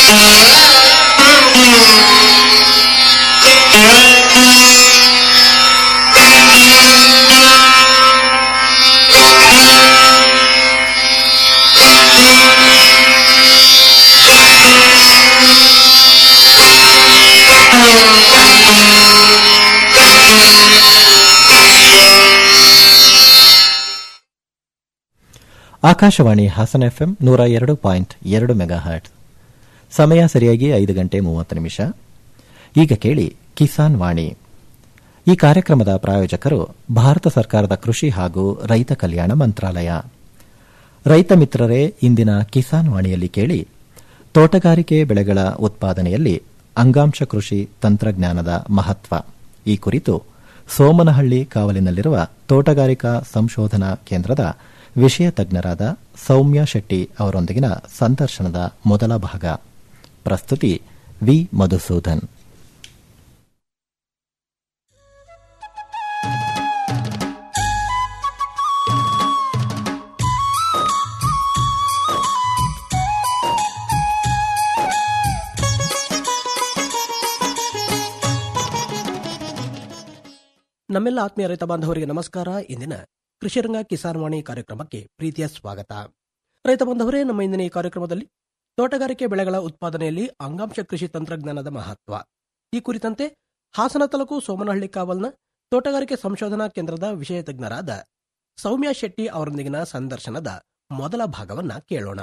Akashvani Hassan FM ನೂರ ಎರಡು point ಎರಡು ಮೆಗಾ ಹರ್ಟ್ ಸಮಯ ಸರಿಯಾಗಿ ಐದು ಗಂಟೆ ಮೂವತ್ತು ನಿಮಿಷ ಈಗ ಕೇಳಿ ಕಿಸಾನ್ ವಾಣಿ ಈ ಕಾರ್ಯಕ್ರಮದ ಪ್ರಾಯೋಜಕರು ಭಾರತ ಸರ್ಕಾರದ ಕೃಷಿ ಹಾಗೂ ರೈತ ಕಲ್ಯಾಣ ಮಂತ್ರಾಲಯ ರೈತ ಮಿತ್ರರೇ ಇಂದಿನ ಕಿಸಾನ್ ವಾಣಿಯಲ್ಲಿ ಕೇಳಿ ತೋಟಗಾರಿಕೆ ಬೆಳೆಗಳ ಉತ್ಪಾದನೆಯಲ್ಲಿ ಅಂಗಾಂಶ ಕೃಷಿ ತಂತ್ರಜ್ಞಾನದ ಮಹತ್ವ ಈ ಕುರಿತು ಸೋಮನಹಳ್ಳಿ ಕಾವಲಿನಲ್ಲಿರುವ ತೋಟಗಾರಿಕಾ ಸಂಶೋಧನಾ ಕೇಂದ್ರದ ವಿಷಯ ತಜ್ಞರಾದ ಸೌಮ್ಯ ಶೆಟ್ಟಿ ಅವರೊಂದಿಗಿನ ಸಂದರ್ಶನದ ಮೊದಲ ಭಾಗ ಪ್ರಸ್ತುತಿ ವಿ ಮಧುಸೂದನ್ ನಮ್ಮೆಲ್ಲ ಆತ್ಮೀಯ ರೈತ ಬಾಂಧವರಿಗೆ ನಮಸ್ಕಾರ ಇಂದಿನ ಕೃಷಿರಂಗ ಕಿಸಾನ್ ವಾಣಿ ಕಾರ್ಯಕ್ರಮಕ್ಕೆ ಪ್ರೀತಿಯ ಸ್ವಾಗತ ರೈತ ಬಾಂಧವರೇ ನಮ್ಮ ಇಂದಿನ ಈ ಕಾರ್ಯಕ್ರಮದಲ್ಲಿ ತೋಟಗಾರಿಕೆ ಬೆಳೆಗಳ ಉತ್ಪಾದನೆಯಲ್ಲಿ ಅಂಗಾಂಶ ಕೃಷಿ ತಂತ್ರಜ್ಞಾನದ ಮಹತ್ವ ಈ ಕುರಿತಂತೆ ಹಾಸನ ತಾಲೂಕು ಸೋಮನಹಳ್ಳಿ ಕಾವಲ್ನ ತೋಟಗಾರಿಕೆ ಸಂಶೋಧನಾ ಕೇಂದ್ರದ ವಿಷಯ ತಜ್ಞರಾದ ಸೌಮ್ಯ ಶೆಟ್ಟಿ ಅವರೊಂದಿಗಿನ ಸಂದರ್ಶನದ ಮೊದಲ ಭಾಗವನ್ನ ಕೇಳೋಣ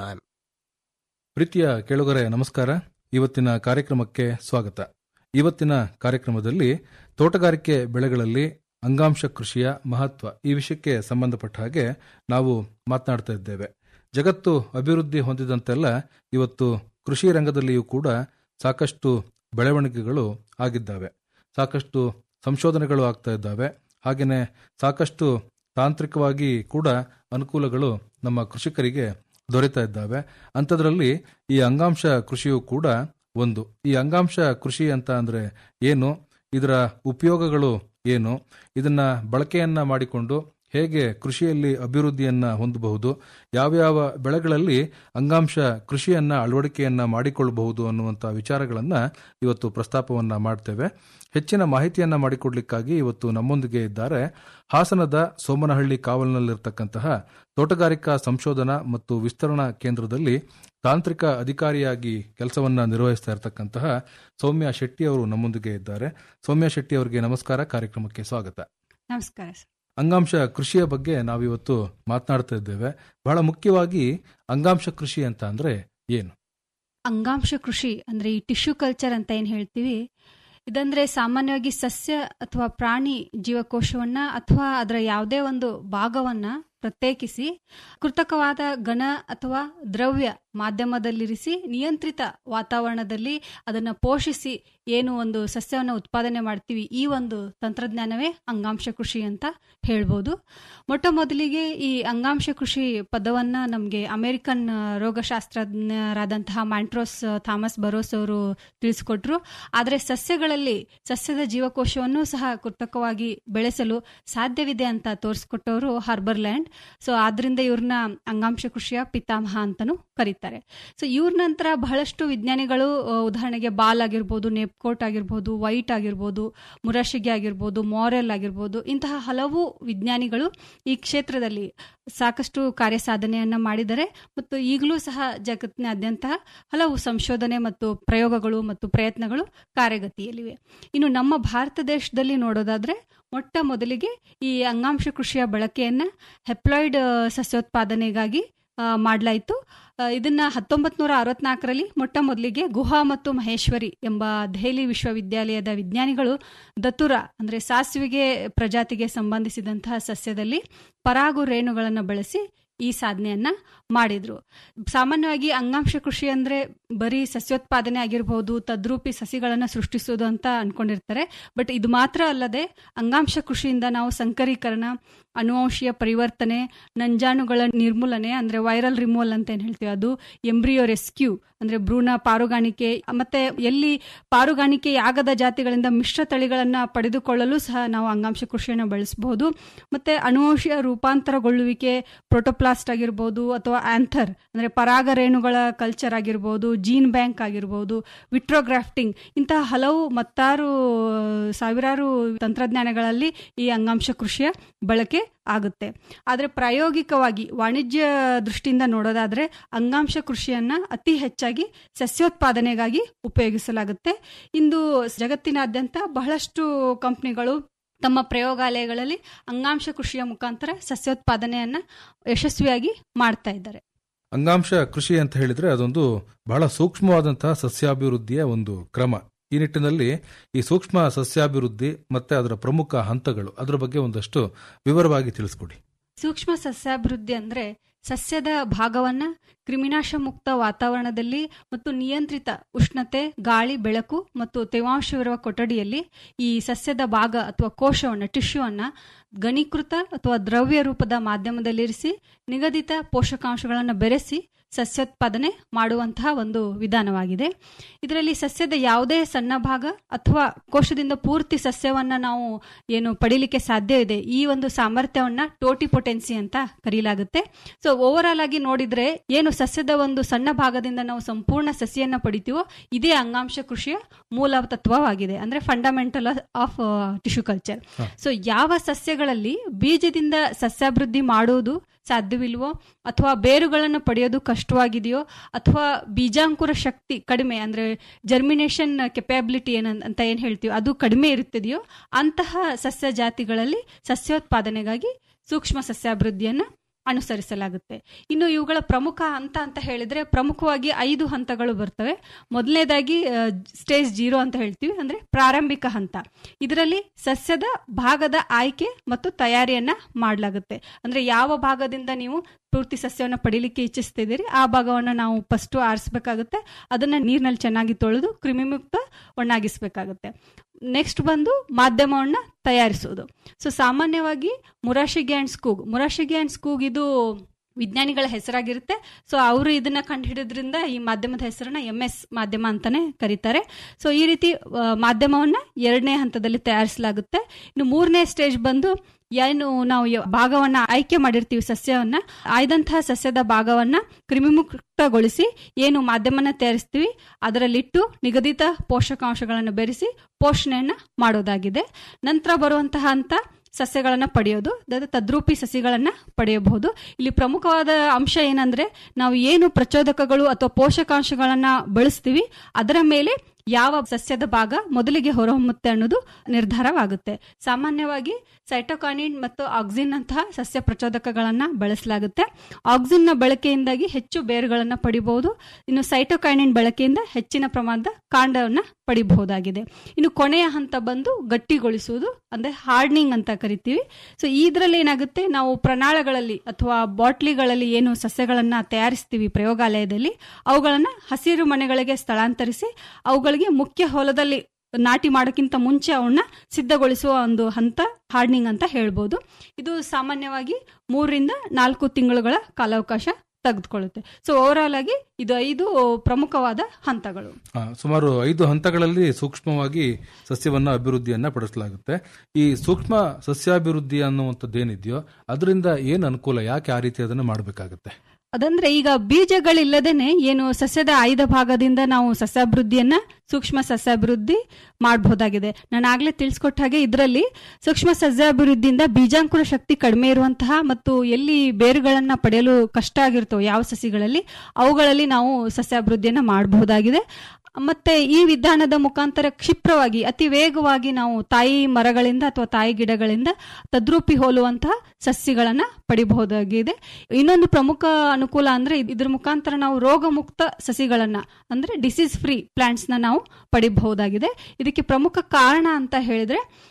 ಪ್ರೀತಿಯ ಕೇಳುಗರೆ ನಮಸ್ಕಾರ ಇವತ್ತಿನ ಕಾರ್ಯಕ್ರಮಕ್ಕೆ ಸ್ವಾಗತ ಇವತ್ತಿನ ಕಾರ್ಯಕ್ರಮದಲ್ಲಿ ತೋಟಗಾರಿಕೆ ಬೆಳೆಗಳಲ್ಲಿ ಅಂಗಾಂಶ ಕೃಷಿಯ ಮಹತ್ವ ಈ ವಿಷಯಕ್ಕೆ ಸಂಬಂಧಪಟ್ಟ ಹಾಗೆ ನಾವು ಮಾತನಾಡ್ತಾ ಇದ್ದೇವೆ ಜಗತ್ತು ಅಭಿವೃದ್ಧಿ ಹೊಂದಿದಂತೆಲ್ಲ ಇವತ್ತು ಕೃಷಿ ರಂಗದಲ್ಲಿಯೂ ಕೂಡ ಸಾಕಷ್ಟು ಬೆಳವಣಿಗೆಗಳು ಆಗಿದ್ದಾವೆ ಸಾಕಷ್ಟು ಸಂಶೋಧನೆಗಳು ಆಗ್ತಾ ಇದ್ದಾವೆ ಹಾಗೆಯೇ ಸಾಕಷ್ಟು ತಾಂತ್ರಿಕವಾಗಿ ಕೂಡ ಅನುಕೂಲಗಳು ನಮ್ಮ ಕೃಷಿಕರಿಗೆ ದೊರೆತಾ ಇದ್ದಾವೆ ಅಂಥದ್ರಲ್ಲಿ ಈ ಅಂಗಾಂಶ ಕೃಷಿಯು ಕೂಡ ಒಂದು ಈ ಅಂಗಾಂಶ ಕೃಷಿ ಅಂತ ಅಂದ್ರೆ ಏನು ಇದರ ಉಪಯೋಗಗಳು ಏನು ಇದನ್ನ ಬಳಕೆಯನ್ನ ಮಾಡಿಕೊಂಡು ಹೇಗೆ ಕೃಷಿಯಲ್ಲಿ ಅಭಿವೃದ್ಧಿಯನ್ನ ಹೊಂದಬಹುದು ಯಾವ್ಯಾವ ಬೆಳೆಗಳಲ್ಲಿ ಅಂಗಾಂಶ ಕೃಷಿಯನ್ನ ಅಳವಡಿಕೆಯನ್ನ ಮಾಡಿಕೊಳ್ಳಬಹುದು ಅನ್ನುವಂಥ ವಿಚಾರಗಳನ್ನ ಇವತ್ತು ಪ್ರಸ್ತಾಪವನ್ನ ಮಾಡ್ತೇವೆ ಹೆಚ್ಚಿನ ಮಾಹಿತಿಯನ್ನ ಮಾಡಿಕೊಡ್ಲಿಕ್ಕಾಗಿ ಇವತ್ತು ನಮ್ಮೊಂದಿಗೆ ಇದ್ದಾರೆ ಹಾಸನದ ಸೋಮನಹಳ್ಳಿ ಕಾವಲಿನಲ್ಲಿರ್ತಕ್ಕಂತಹ ತೋಟಗಾರಿಕಾ ಸಂಶೋಧನಾ ಮತ್ತು ವಿಸ್ತರಣಾ ಕೇಂದ್ರದಲ್ಲಿ ತಾಂತ್ರಿಕ ಅಧಿಕಾರಿಯಾಗಿ ಕೆಲಸವನ್ನ ನಿರ್ವಹಿಸ್ತಾ ಇರತಕ್ಕಂತಹ ಸೌಮ್ಯ ಶೆಟ್ಟಿ ಅವರು ನಮ್ಮೊಂದಿಗೆ ಇದ್ದಾರೆ ಸೌಮ್ಯ ಶೆಟ್ಟಿ ಅವರಿಗೆ ನಮಸ್ಕಾರ ಕಾರ್ಯಕ್ರಮಕ್ಕೆ ಸ್ವಾಗತ ನಮಸ್ಕಾರ ಸರ್ ಅಂಗಾಂಶ ಕೃಷಿಯ ಬಗ್ಗೆ ನಾವಿವತ್ತು ಮಾತನಾಡ್ತಾ ಇದ್ದೇವೆ ಬಹಳ ಮುಖ್ಯವಾಗಿ ಅಂಗಾಂಶ ಕೃಷಿ ಅಂತ ಅಂದ್ರೆ ಏನು ಅಂಗಾಂಶ ಕೃಷಿ ಅಂದ್ರೆ ಈ ಟಿಶ್ಯೂ ಕಲ್ಚರ್ ಅಂತ ಏನ್ ಹೇಳ್ತೀವಿ ಇದಂದ್ರೆ ಸಾಮಾನ್ಯವಾಗಿ ಸಸ್ಯ ಅಥವಾ ಪ್ರಾಣಿ ಜೀವಕೋಶವನ್ನ ಅಥವಾ ಅದರ ಯಾವುದೇ ಒಂದು ಭಾಗವನ್ನ ಪ್ರತ್ಯೇಕಿಸಿ ಕೃತಕವಾದ ಘನ ಅಥವಾ ದ್ರವ್ಯ ಮಾಧ್ಯಮದಲ್ಲಿರಿಸಿ ನಿಯಂತ್ರಿತ ವಾತಾವರಣದಲ್ಲಿ ಅದನ್ನು ಪೋಷಿಸಿ ಏನು ಒಂದು ಸಸ್ಯವನ್ನು ಉತ್ಪಾದನೆ ಮಾಡ್ತೀವಿ ಈ ಒಂದು ತಂತ್ರಜ್ಞಾನವೇ ಅಂಗಾಂಶ ಕೃಷಿ ಅಂತ ಹೇಳ್ಬೋದು ಮೊಟ್ಟ ಮೊದಲಿಗೆ ಈ ಅಂಗಾಂಶ ಕೃಷಿ ಪದವನ್ನ ನಮಗೆ ಅಮೆರಿಕನ್ ರೋಗಶಾಸ್ತ್ರಜ್ಞರಾದಂತಹ ಮ್ಯಾಂಟ್ರೋಸ್ ಥಾಮಸ್ ಬರೋಸ್ ಅವರು ತಿಳಿಸಿಕೊಟ್ರು ಆದರೆ ಸಸ್ಯಗಳಲ್ಲಿ ಸಸ್ಯದ ಜೀವಕೋಶವನ್ನು ಸಹ ಕೃತಕವಾಗಿ ಬೆಳೆಸಲು ಸಾಧ್ಯವಿದೆ ಅಂತ ತೋರಿಸ್ಕೊಟ್ಟವರು ಹಾರ್ಬರ್ಲ್ಯಾಂಡ್ ಸೊ ಆದ್ರಿಂದ ಇವ್ರನ್ನ ಅಂಗಾಂಶ ಕೃಷಿಯ ಪಿತಾಮಹ ಅಂತಾನೂ ಕರೀತಾರೆ ಸೊ ಇವ್ರ ನಂತರ ಬಹಳಷ್ಟು ವಿಜ್ಞಾನಿಗಳು ಆ, ಉದಾಹರಣೆಗೆ ಬಾಲ್ ಆಗಿರ್ಬೋದು ನೆಪ್ಕೋಟ್ ಆಗಿರ್ಬೋದು ವೈಟ್ ಆಗಿರ್ಬೋದು ಮುರಾಶಿಗೆ ಆಗಿರ್ಬೋದು ಮಾರೆಲ್ ಆಗಿರ್ಬೋದು ಇಂತಹ ಹಲವು ವಿಜ್ಞಾನಿಗಳು ಈ ಕ್ಷೇತ್ರದಲ್ಲಿ ಸಾಕಷ್ಟು ಕಾರ್ಯ ಸಾಧನೆಯನ್ನ ಮಾಡಿದ್ದಾರೆ ಮತ್ತು ಈಗಲೂ ಸಹ ಜಗತ್ತಿನಾದ್ಯಂತ ಹಲವು ಸಂಶೋಧನೆ ಮತ್ತು ಪ್ರಯೋಗಗಳು ಮತ್ತು ಪ್ರಯತ್ನಗಳು ಕಾರ್ಯಗತಿಯಲ್ಲಿವೆ ಇನ್ನು ನಮ್ಮ ಭಾರತ ದೇಶದಲ್ಲಿ ನೋಡೋದಾದ್ರೆ ಮೊಟ್ಟ ಮೊದಲಿಗೆ ಈ ಅಂಗಾಂಶ ಕೃಷಿಯ ಬಳಕೆಯನ್ನ ಹೆಪ್ಲಾಯ್ಡ್ ಆ, ಸಸ್ಯೋತ್ಪಾದನೆಗಾಗಿ ಆ, ಮಾಡಲಾಯಿತು ಆ, ಇದನ್ನ ಹತ್ತೊಂಬತ್ ನೂರ ಅರವತ್ನಾಲ್ಕರಲ್ಲಿ ಮೊಟ್ಟ ಮೊದಲಿಗೆ ಗುಹಾ ಮತ್ತು ಮಹೇಶ್ವರಿ ಎಂಬ ದೆಹಲಿ ವಿಶ್ವವಿದ್ಯಾಲಯದ ವಿಜ್ಞಾನಿಗಳು ದತುರ ಅಂದ್ರೆ ಸಾಸಿವೆಗೆ ಪ್ರಜಾತಿಗೆ ಸಂಬಂಧಿಸಿದಂತಹ ಸಸ್ಯದಲ್ಲಿ ಪರಾಗು ರೇಣುಗಳನ್ನು ಬಳಸಿ ಈ ಸಾಧನೆಯನ್ನ ಮಾಡಿದ್ರು ಸಾಮಾನ್ಯವಾಗಿ ಅಂಗಾಂಶ ಕೃಷಿ ಅಂದ್ರೆ ಬರೀ ಸಸ್ಯೋತ್ಪಾದನೆ ಆಗಿರಬಹುದು ತದ್ರೂಪಿ ಸಸಿಗಳನ್ನ ಸೃಷ್ಟಿಸೋದು ಅಂತ ಅನ್ಕೊಂಡಿರ್ತಾರೆ ಬಟ್ ಇದು ಮಾತ್ರ ಅಲ್ಲದೆ ಅಂಗಾಂಶ ಕೃಷಿಯಿಂದ ನಾವು ಸಂಕರೀಕರಣ ಅನುವಂಶೀಯ ಪರಿವರ್ತನೆ ನಂಜಾನುಗಳ ನಿರ್ಮೂಲನೆ ಅಂದ್ರೆ ವೈರಲ್ ರಿಮೂವಲ್ ಅಂತ ಏನ್ ಹೇಳ್ತೀವಿ ಅದು ಎಂಬ್ರಿಯೋ ರೆಸ್ಕ್ಯೂ ಅಂದ್ರೆ ಭ್ರೂಣ ಪಾರುಗಾಣಿಕೆ ಮತ್ತೆ ಎಲ್ಲಿ ಪಾರುಗಾಣಿಕೆ ಆಗದ ಜಾತಿಗಳಿಂದ ಮಿಶ್ರ ತಳಿಗಳನ್ನ ಪಡೆದುಕೊಳ್ಳಲು ಸಹ ನಾವು ಅಂಗಾಂಶ ಕೃಷಿಯನ್ನು ಬಳಸಬಹುದು ಮತ್ತೆ ಅನುವಂಶೀಯ ರೂಪಾಂತರಗೊಳ್ಳುವಿಕೆ ಪ್ರೋಟೋಪ್ಲಾಸ್ಟ್ ಆಗಿರ್ಬೋದು ಅಥವಾ ಆಂಥರ್ ಅಂದ್ರೆ ಪರಾಗ ರೇಣುಗಳ ಕಲ್ಚರ್ ಆಗಿರ್ಬೋದು ಜೀನ್ ಬ್ಯಾಂಕ್ ಆಗಿರ್ಬೋದು ವಿಟ್ರೋಗ್ರಾಫ್ಟಿಂಗ್ ಇಂತಹ ಹಲವು ಮತ್ತಾರು ಸಾವಿರಾರು ತಂತ್ರಜ್ಞಾನಗಳಲ್ಲಿ ಈ ಅಂಗಾಂಶ ಕೃಷಿಯ ಬಳಕೆ ಆಗುತ್ತೆ ಆದರೆ ಪ್ರಾಯೋಗಿಕವಾಗಿ ವಾಣಿಜ್ಯ ದೃಷ್ಟಿಯಿಂದ ನೋಡೋದಾದ್ರೆ ಅಂಗಾಂಶ ಕೃಷಿಯನ್ನ ಅತಿ ಹೆಚ್ಚಾಗಿ ಸಸ್ಯೋತ್ಪಾದನೆಗಾಗಿ ಉಪಯೋಗಿಸಲಾಗುತ್ತೆ ಇಂದು ಜಗತ್ತಿನಾದ್ಯಂತ ಬಹಳಷ್ಟು ಕಂಪನಿಗಳು ತಮ್ಮ ಪ್ರಯೋಗಾಲಯಗಳಲ್ಲಿ ಅಂಗಾಂಶ ಕೃಷಿಯ ಮುಖಾಂತರ ಸಸ್ಯೋತ್ಪಾದನೆಯನ್ನ ಯಶಸ್ವಿಯಾಗಿ ಮಾಡ್ತಾ ಇದ್ದಾರೆ ಅಂಗಾಂಶ ಕೃಷಿ ಅಂತ ಹೇಳಿದ್ರೆ ಅದೊಂದು ಬಹಳ ಸೂಕ್ಷ್ಮವಾದಂತಹ ಸಸ್ಯಾಭಿವೃದ್ಧಿಯ ಒಂದು ಕ್ರಮ ಈ ನಿಟ್ಟಿನಲ್ಲಿ ಈ ಸೂಕ್ಷ್ಮ ಸಸ್ಯಾಭಿವೃದ್ಧಿ ಮತ್ತೆ ಅದರ ಪ್ರಮುಖ ಹಂತಗಳು ಅದರ ಬಗ್ಗೆ ಒಂದಷ್ಟು ವಿವರವಾಗಿ ತಿಳಿಸ್ಕೊಡಿ ಸೂಕ್ಷ್ಮ ಸಸ್ಯಾಭಿವೃದ್ಧಿ ಅಂದ್ರೆ ಸಸ್ಯದ ಭಾಗವನ್ನ ಕ್ರಿಮಿನಾಶ ಮುಕ್ತ ವಾತಾವರಣದಲ್ಲಿ ಮತ್ತು ನಿಯಂತ್ರಿತ ಉಷ್ಣತೆ ಗಾಳಿ ಬೆಳಕು ಮತ್ತು ತೇವಾಂಶವಿರುವ ಕೊಠಡಿಯಲ್ಲಿ ಈ ಸಸ್ಯದ ಭಾಗ ಅಥವಾ ಕೋಶವನ್ನು ಟಿಶ್ಯೂವನ್ನು ಘನೀಕೃತ ಅಥವಾ ದ್ರವ್ಯ ರೂಪದ ಮಾಧ್ಯಮದಲ್ಲಿರಿಸಿ ನಿಗದಿತ ಪೋಷಕಾಂಶಗಳನ್ನು ಬೆರೆಸಿ ಸಸ್ಯೋತ್ಪಾದನೆ ಮಾಡುವಂತಹ ಒಂದು ವಿಧಾನವಾಗಿದೆ ಇದರಲ್ಲಿ ಸಸ್ಯದ ಯಾವುದೇ ಸಣ್ಣ ಭಾಗ ಅಥವಾ ಕೋಶದಿಂದ ಪೂರ್ತಿ ಸಸ್ಯವನ್ನ ನಾವು ಏನು ಪಡಿಲಿಕ್ಕೆ ಸಾಧ್ಯ ಇದೆ ಈ ಒಂದು ಸಾಮರ್ಥ್ಯವನ್ನ ಟೋಟಿಪೊಟೆನ್ಸಿ ಅಂತ ಕರೀಲಾಗುತ್ತೆ ಸೊ ಓವರ್ ಆಲ್ ಆಗಿ ನೋಡಿದ್ರೆ ಏನು ಸಸ್ಯದ ಒಂದು ಸಣ್ಣ ಭಾಗದಿಂದ ನಾವು ಸಂಪೂರ್ಣ ಸಸಿಯನ್ನ ಪಡಿತೀವೋ ಇದೇ ಅಂಗಾಂಶ ಕೃಷಿಯ ಮೂಲ ತತ್ವವಾಗಿದೆ ಅಂದ್ರೆ fundamental of tissue culture so ಯಾವ ಸಸ್ಯಗಳಲ್ಲಿ ಬೀಜದಿಂದ ಸಸ್ಯಾಭಿವೃದ್ಧಿ ಮಾಡುವುದು ಸಾಧ್ಯವಿಲ್ವೋ ಅಥವಾ ಬೇರುಗಳನ್ನು ಪಡೆಯೋದು ಕಷ್ಟವಾಗಿದೆಯೋ ಅಥವಾ ಬೀಜಾಂಕುರ ಶಕ್ತಿ ಕಡಿಮೆ ಅಂದ್ರೆ ಜರ್ಮಿನೇಷನ್ ಕೆಪಾಬಿಲಿಟಿ ಏನ ಅಂತ ಏನ್ ಹೇಳ್ತೀವಿ ಅದು ಕಡಿಮೆ ಇರುತ್ತದೆಯೋ ಅಂತಹ ಸಸ್ಯ ಜಾತಿಗಳಲ್ಲಿ ಸಸ್ಯೋತ್ಪಾದನೆಗಾಗಿ ಸೂಕ್ಷ್ಮ ಸಸ್ಯಾಭಿವೃದ್ಧಿಯನ್ನ ಅನುಸರಿಸಲಾಗುತ್ತೆ ಇನ್ನು ಇವುಗಳ ಪ್ರಮುಖ ಹಂತ ಅಂತ ಹೇಳಿದ್ರೆ ಪ್ರಮುಖವಾಗಿ ಐದು ಹಂತಗಳು ಬರ್ತವೆ ಮೊದಲನೇದಾಗಿ ಸ್ಟೇಜ್ ಜೀರೋ ಅಂತ ಹೇಳ್ತೀವಿ ಅಂದ್ರೆ ಪ್ರಾರಂಭಿಕ ಹಂತ ಇದರಲ್ಲಿ ಸಸ್ಯದ ಭಾಗದ ಆಯ್ಕೆ ಮತ್ತು ತಯಾರಿಯನ್ನ ಮಾಡಲಾಗುತ್ತೆ ಅಂದ್ರೆ ಯಾವ ಭಾಗದಿಂದ ನೀವು ಪೂರ್ತಿ ಸಸ್ಯವನ್ನು ಪಡಿಲಿಕ್ಕೆ ಇಚ್ಛಿಸ್ತಿದ್ದೀರಿ ಆ ಭಾಗವನ್ನು ನಾವು ಫಸ್ಟ್ ಆರಿಸಬೇಕಾಗುತ್ತೆ ಅದನ್ನ ನೀರಿನಲ್ಲಿ ಚೆನ್ನಾಗಿ ತೊಳೆದು ಕ್ರಿಮಿಮುಕ್ತ ಒಣಗಿಸ್ಬೇಕಾಗುತ್ತೆ ನೆಕ್ಸ್ಟ್ ಬಂದು ಮಾಧ್ಯಮವನ್ನ ತಯಾರಿಸುವುದು ಸೊ ಸಾಮಾನ್ಯವಾಗಿ ಮುರಾಶಿಗೆ ಅಂಡ್ ಸ್ಕೂಗ್ ಮುರಾಶಿಗೆ ಅಂಡ್ ಸ್ಕೂಗ್ ಇದು ವಿಜ್ಞಾನಿಗಳ ಹೆಸರಾಗಿರುತ್ತೆ ಸೊ ಅವರು ಇದನ್ನ ಕಂಡುಹಿಡಿದ್ರಿಂದ ಈ ಮಾಧ್ಯಮದ ಹೆಸರನ್ನ ಎಂ ಎಸ್ ಮಾಧ್ಯಮ ಅಂತಾನೆ ಕರೀತಾರೆ ಸೊ ಈ ರೀತಿ ಮಾಧ್ಯಮವನ್ನ ಎರಡನೇ ಹಂತದಲ್ಲಿ ತಯಾರಿಸಲಾಗುತ್ತೆ ಇನ್ನು ಮೂರನೇ ಸ್ಟೇಜ್ ಬಂದು ಏನು ನಾವು ಭಾಗವನ್ನ ಆಯ್ಕೆ ಮಾಡಿರ್ತೀವಿ ಸಸ್ಯವನ್ನ ಆಯ್ದಂತಹ ಸಸ್ಯದ ಭಾಗವನ್ನ ಕ್ರಿಮಿಮುಕ್ತಗೊಳಿಸಿ ಏನು ಮಾಧ್ಯಮನ ತಯಾರಿಸ್ತೀವಿ ಅದರಲ್ಲಿಟ್ಟು ನಿಗದಿತ ಪೋಷಕಾಂಶಗಳನ್ನು ಬೆರೆಸಿ ಪೋಷಣೆಯನ್ನ ಮಾಡೋದಾಗಿದೆ ನಂತರ ಬರುವಂತಹ ಹಂತ ಸಸ್ಯಗಳನ್ನ ಪಡೆಯೋದು ತದ್ರೂಪಿ ಸಸಿಗಳನ್ನ ಪಡೆಯಬಹುದು ಇಲ್ಲಿ ಪ್ರಮುಖವಾದ ಅಂಶ ಏನಂದ್ರೆ ನಾವು ಏನು ಪ್ರಚೋದಕಗಳು ಅಥವಾ ಪೋಷಕಾಂಶಗಳನ್ನ ಬಳಸ್ತೀವಿ ಅದರ ಮೇಲೆ ಯಾವ ಸಸ್ಯದ ಭಾಗ ಮೊದಲಿಗೆ ಹೊರಹೊಮ್ಮುತ್ತೆ ಅನ್ನೋದು ನಿರ್ಧಾರವಾಗುತ್ತೆ ಸಾಮಾನ್ಯವಾಗಿ ಸೈಟೋಕಾನಿನ್ ಮತ್ತು ಆಕ್ಸಿನ್ ಅಂತಹ ಸಸ್ಯ ಪ್ರಚೋದಕಗಳನ್ನ ಬಳಸಲಾಗುತ್ತೆ ಆಕ್ಸಿನ್ ನ ಬಳಕೆಯಿಂದಾಗಿ ಹೆಚ್ಚು ಬೇರುಗಳನ್ನ ಪಡಿಬಹುದು ಇನ್ನು ಸೈಟೋಕೈನಿನ್ ಬಳಕೆಯಿಂದ ಹೆಚ್ಚಿನ ಪ್ರಮಾಣದ ಕಾಂಡವನ್ನ ಪಡಿಬಹುದಾಗಿದೆ ಇನ್ನು ಕೊನೆಯ ಹಂತ ಬಂದು ಗಟ್ಟಿಗೊಳಿಸುವುದು ಅಂದ್ರೆ ಹಾರ್ಡ್ನಿಂಗ್ ಅಂತ ಕರಿತೀವಿ ಸೊ ಇದರಲ್ಲಿ ಏನಾಗುತ್ತೆ ನಾವು ಪ್ರಣಾಳಗಳಲ್ಲಿ ಅಥವಾ ಬಾಟ್ಲಿಗಳಲ್ಲಿ ಏನು ಸಸ್ಯಗಳನ್ನ ತಯಾರಿಸ್ತೀವಿ ಪ್ರಯೋಗಾಲಯದಲ್ಲಿ ಅವುಗಳನ್ನ ಹಸಿರು ಮನೆಗಳಿಗೆ ಸ್ಥಳಾಂತರಿಸಿ ಅವುಗಳಿಗೆ ಮುಖ್ಯ ಹೊಲದಲ್ಲಿ ನಾಟಿ ಮಾಡೋಕ್ಕಿಂತ ಮುಂಚೆ ಅವನ್ನ ಸಿದ್ಧಗೊಳಿಸುವ ಒಂದು ಹಂತ ಹಾರ್ಡ್ನಿಂಗ್ ಅಂತ ಹೇಳ್ಬೋದು ಇದು ಸಾಮಾನ್ಯವಾಗಿ ಮೂರರಿಂದ ನಾಲ್ಕು ತಿಂಗಳುಗಳ ಕಾಲಾವಕಾಶ ತೆಗೆದುಕೊಳ್ಳುತ್ತೆ ಸೊ ಓವರ್ ಆಲ್ ಆಗಿ ಇದು ಐದು ಪ್ರಮುಖವಾದ ಹಂತಗಳು ಸುಮಾರು ಐದು ಹಂತಗಳಲ್ಲಿ ಸೂಕ್ಷ್ಮವಾಗಿ ಸಸ್ಯವನ್ನ ಅಭಿವೃದ್ಧಿಯನ್ನ ಪಡಿಸಲಾಗುತ್ತೆ ಈ ಸೂಕ್ಷ್ಮ ಸಸ್ಯಾಭಿವೃದ್ಧಿ ಅನ್ನುವಂಥದ್ದೇನಿದೆಯೋ ಅದರಿಂದ ಏನು ಅನುಕೂಲ ಯಾಕೆ ಆ ರೀತಿ ಅದನ್ನು ಮಾಡಬೇಕಾಗುತ್ತೆ ಅದಂದ್ರೆ ಈಗ ಬೀಜಗಳಿಲ್ಲದೇನೆ ಏನು ಸಸ್ಯದ ಆಯ್ದ ಭಾಗದಿಂದ ನಾವು ಸಸ್ಯಾಭಿವೃದ್ಧಿಯನ್ನ ಸೂಕ್ಷ್ಮ ಸಸ್ಯಾಭಿವೃದ್ಧಿ ಮಾಡಬಹುದಾಗಿದೆ ನಾನು ಆಗ್ಲೇ ತಿಳಿಸ್ಕೊಟ್ಟ ಹಾಗೆ ಇದರಲ್ಲಿ ಸೂಕ್ಷ್ಮ ಸಸ್ಯಾಭಿವೃದ್ಧಿಯಿಂದ ಬೀಜಾಂಕುರ ಶಕ್ತಿ ಕಡಿಮೆ ಇರುವಂತಹ ಮತ್ತು ಎಲ್ಲಿ ಬೇರುಗಳನ್ನ ಪಡೆಯಲು ಕಷ್ಟ ಆಗಿರ್ತವೆ ಯಾವ ಸಸಿಗಳಲ್ಲಿ ಅವುಗಳಲ್ಲಿ ನಾವು ಸಸ್ಯಾಭಿವೃದ್ಧಿಯನ್ನ ಮಾಡಬಹುದಾಗಿದೆ ಮತ್ತೆ ಈ ವಿಧಾನದ ಮುಖಾಂತರ ಕ್ಷಿಪ್ರವಾಗಿ ಅತಿ ವೇಗವಾಗಿ ನಾವು ತಾಯಿ ಮರಗಳಿಂದ ಅಥವಾ ತಾಯಿ ಗಿಡಗಳಿಂದ ತದ್ರೂಪಿ ಹೋಲುವಂತಹ ಸಸ್ಯಗಳನ್ನ ಪಡಿಬಹುದಾಗಿದೆ ಇನ್ನೊಂದು ಪ್ರಮುಖ ಅನುಕೂಲ ಅಂದ್ರೆ ಇದ್ರ ಮುಖಾಂತರ ನಾವು ರೋಗ ಮುಕ್ತ ಸಸಿಗಳನ್ನ ಅಂದ್ರೆ ಡಿಸೀಸ್ ಫ್ರೀ ಪ್ಲಾಂಟ್ಸ್ ನ ನಾವು ಪಡಿಬಹುದಾಗಿದೆ ಇದಕ್ಕೆ ಪ್ರಮುಖ ಕಾರಣ ಅಂತ ಹೇಳಿದ್ರೆ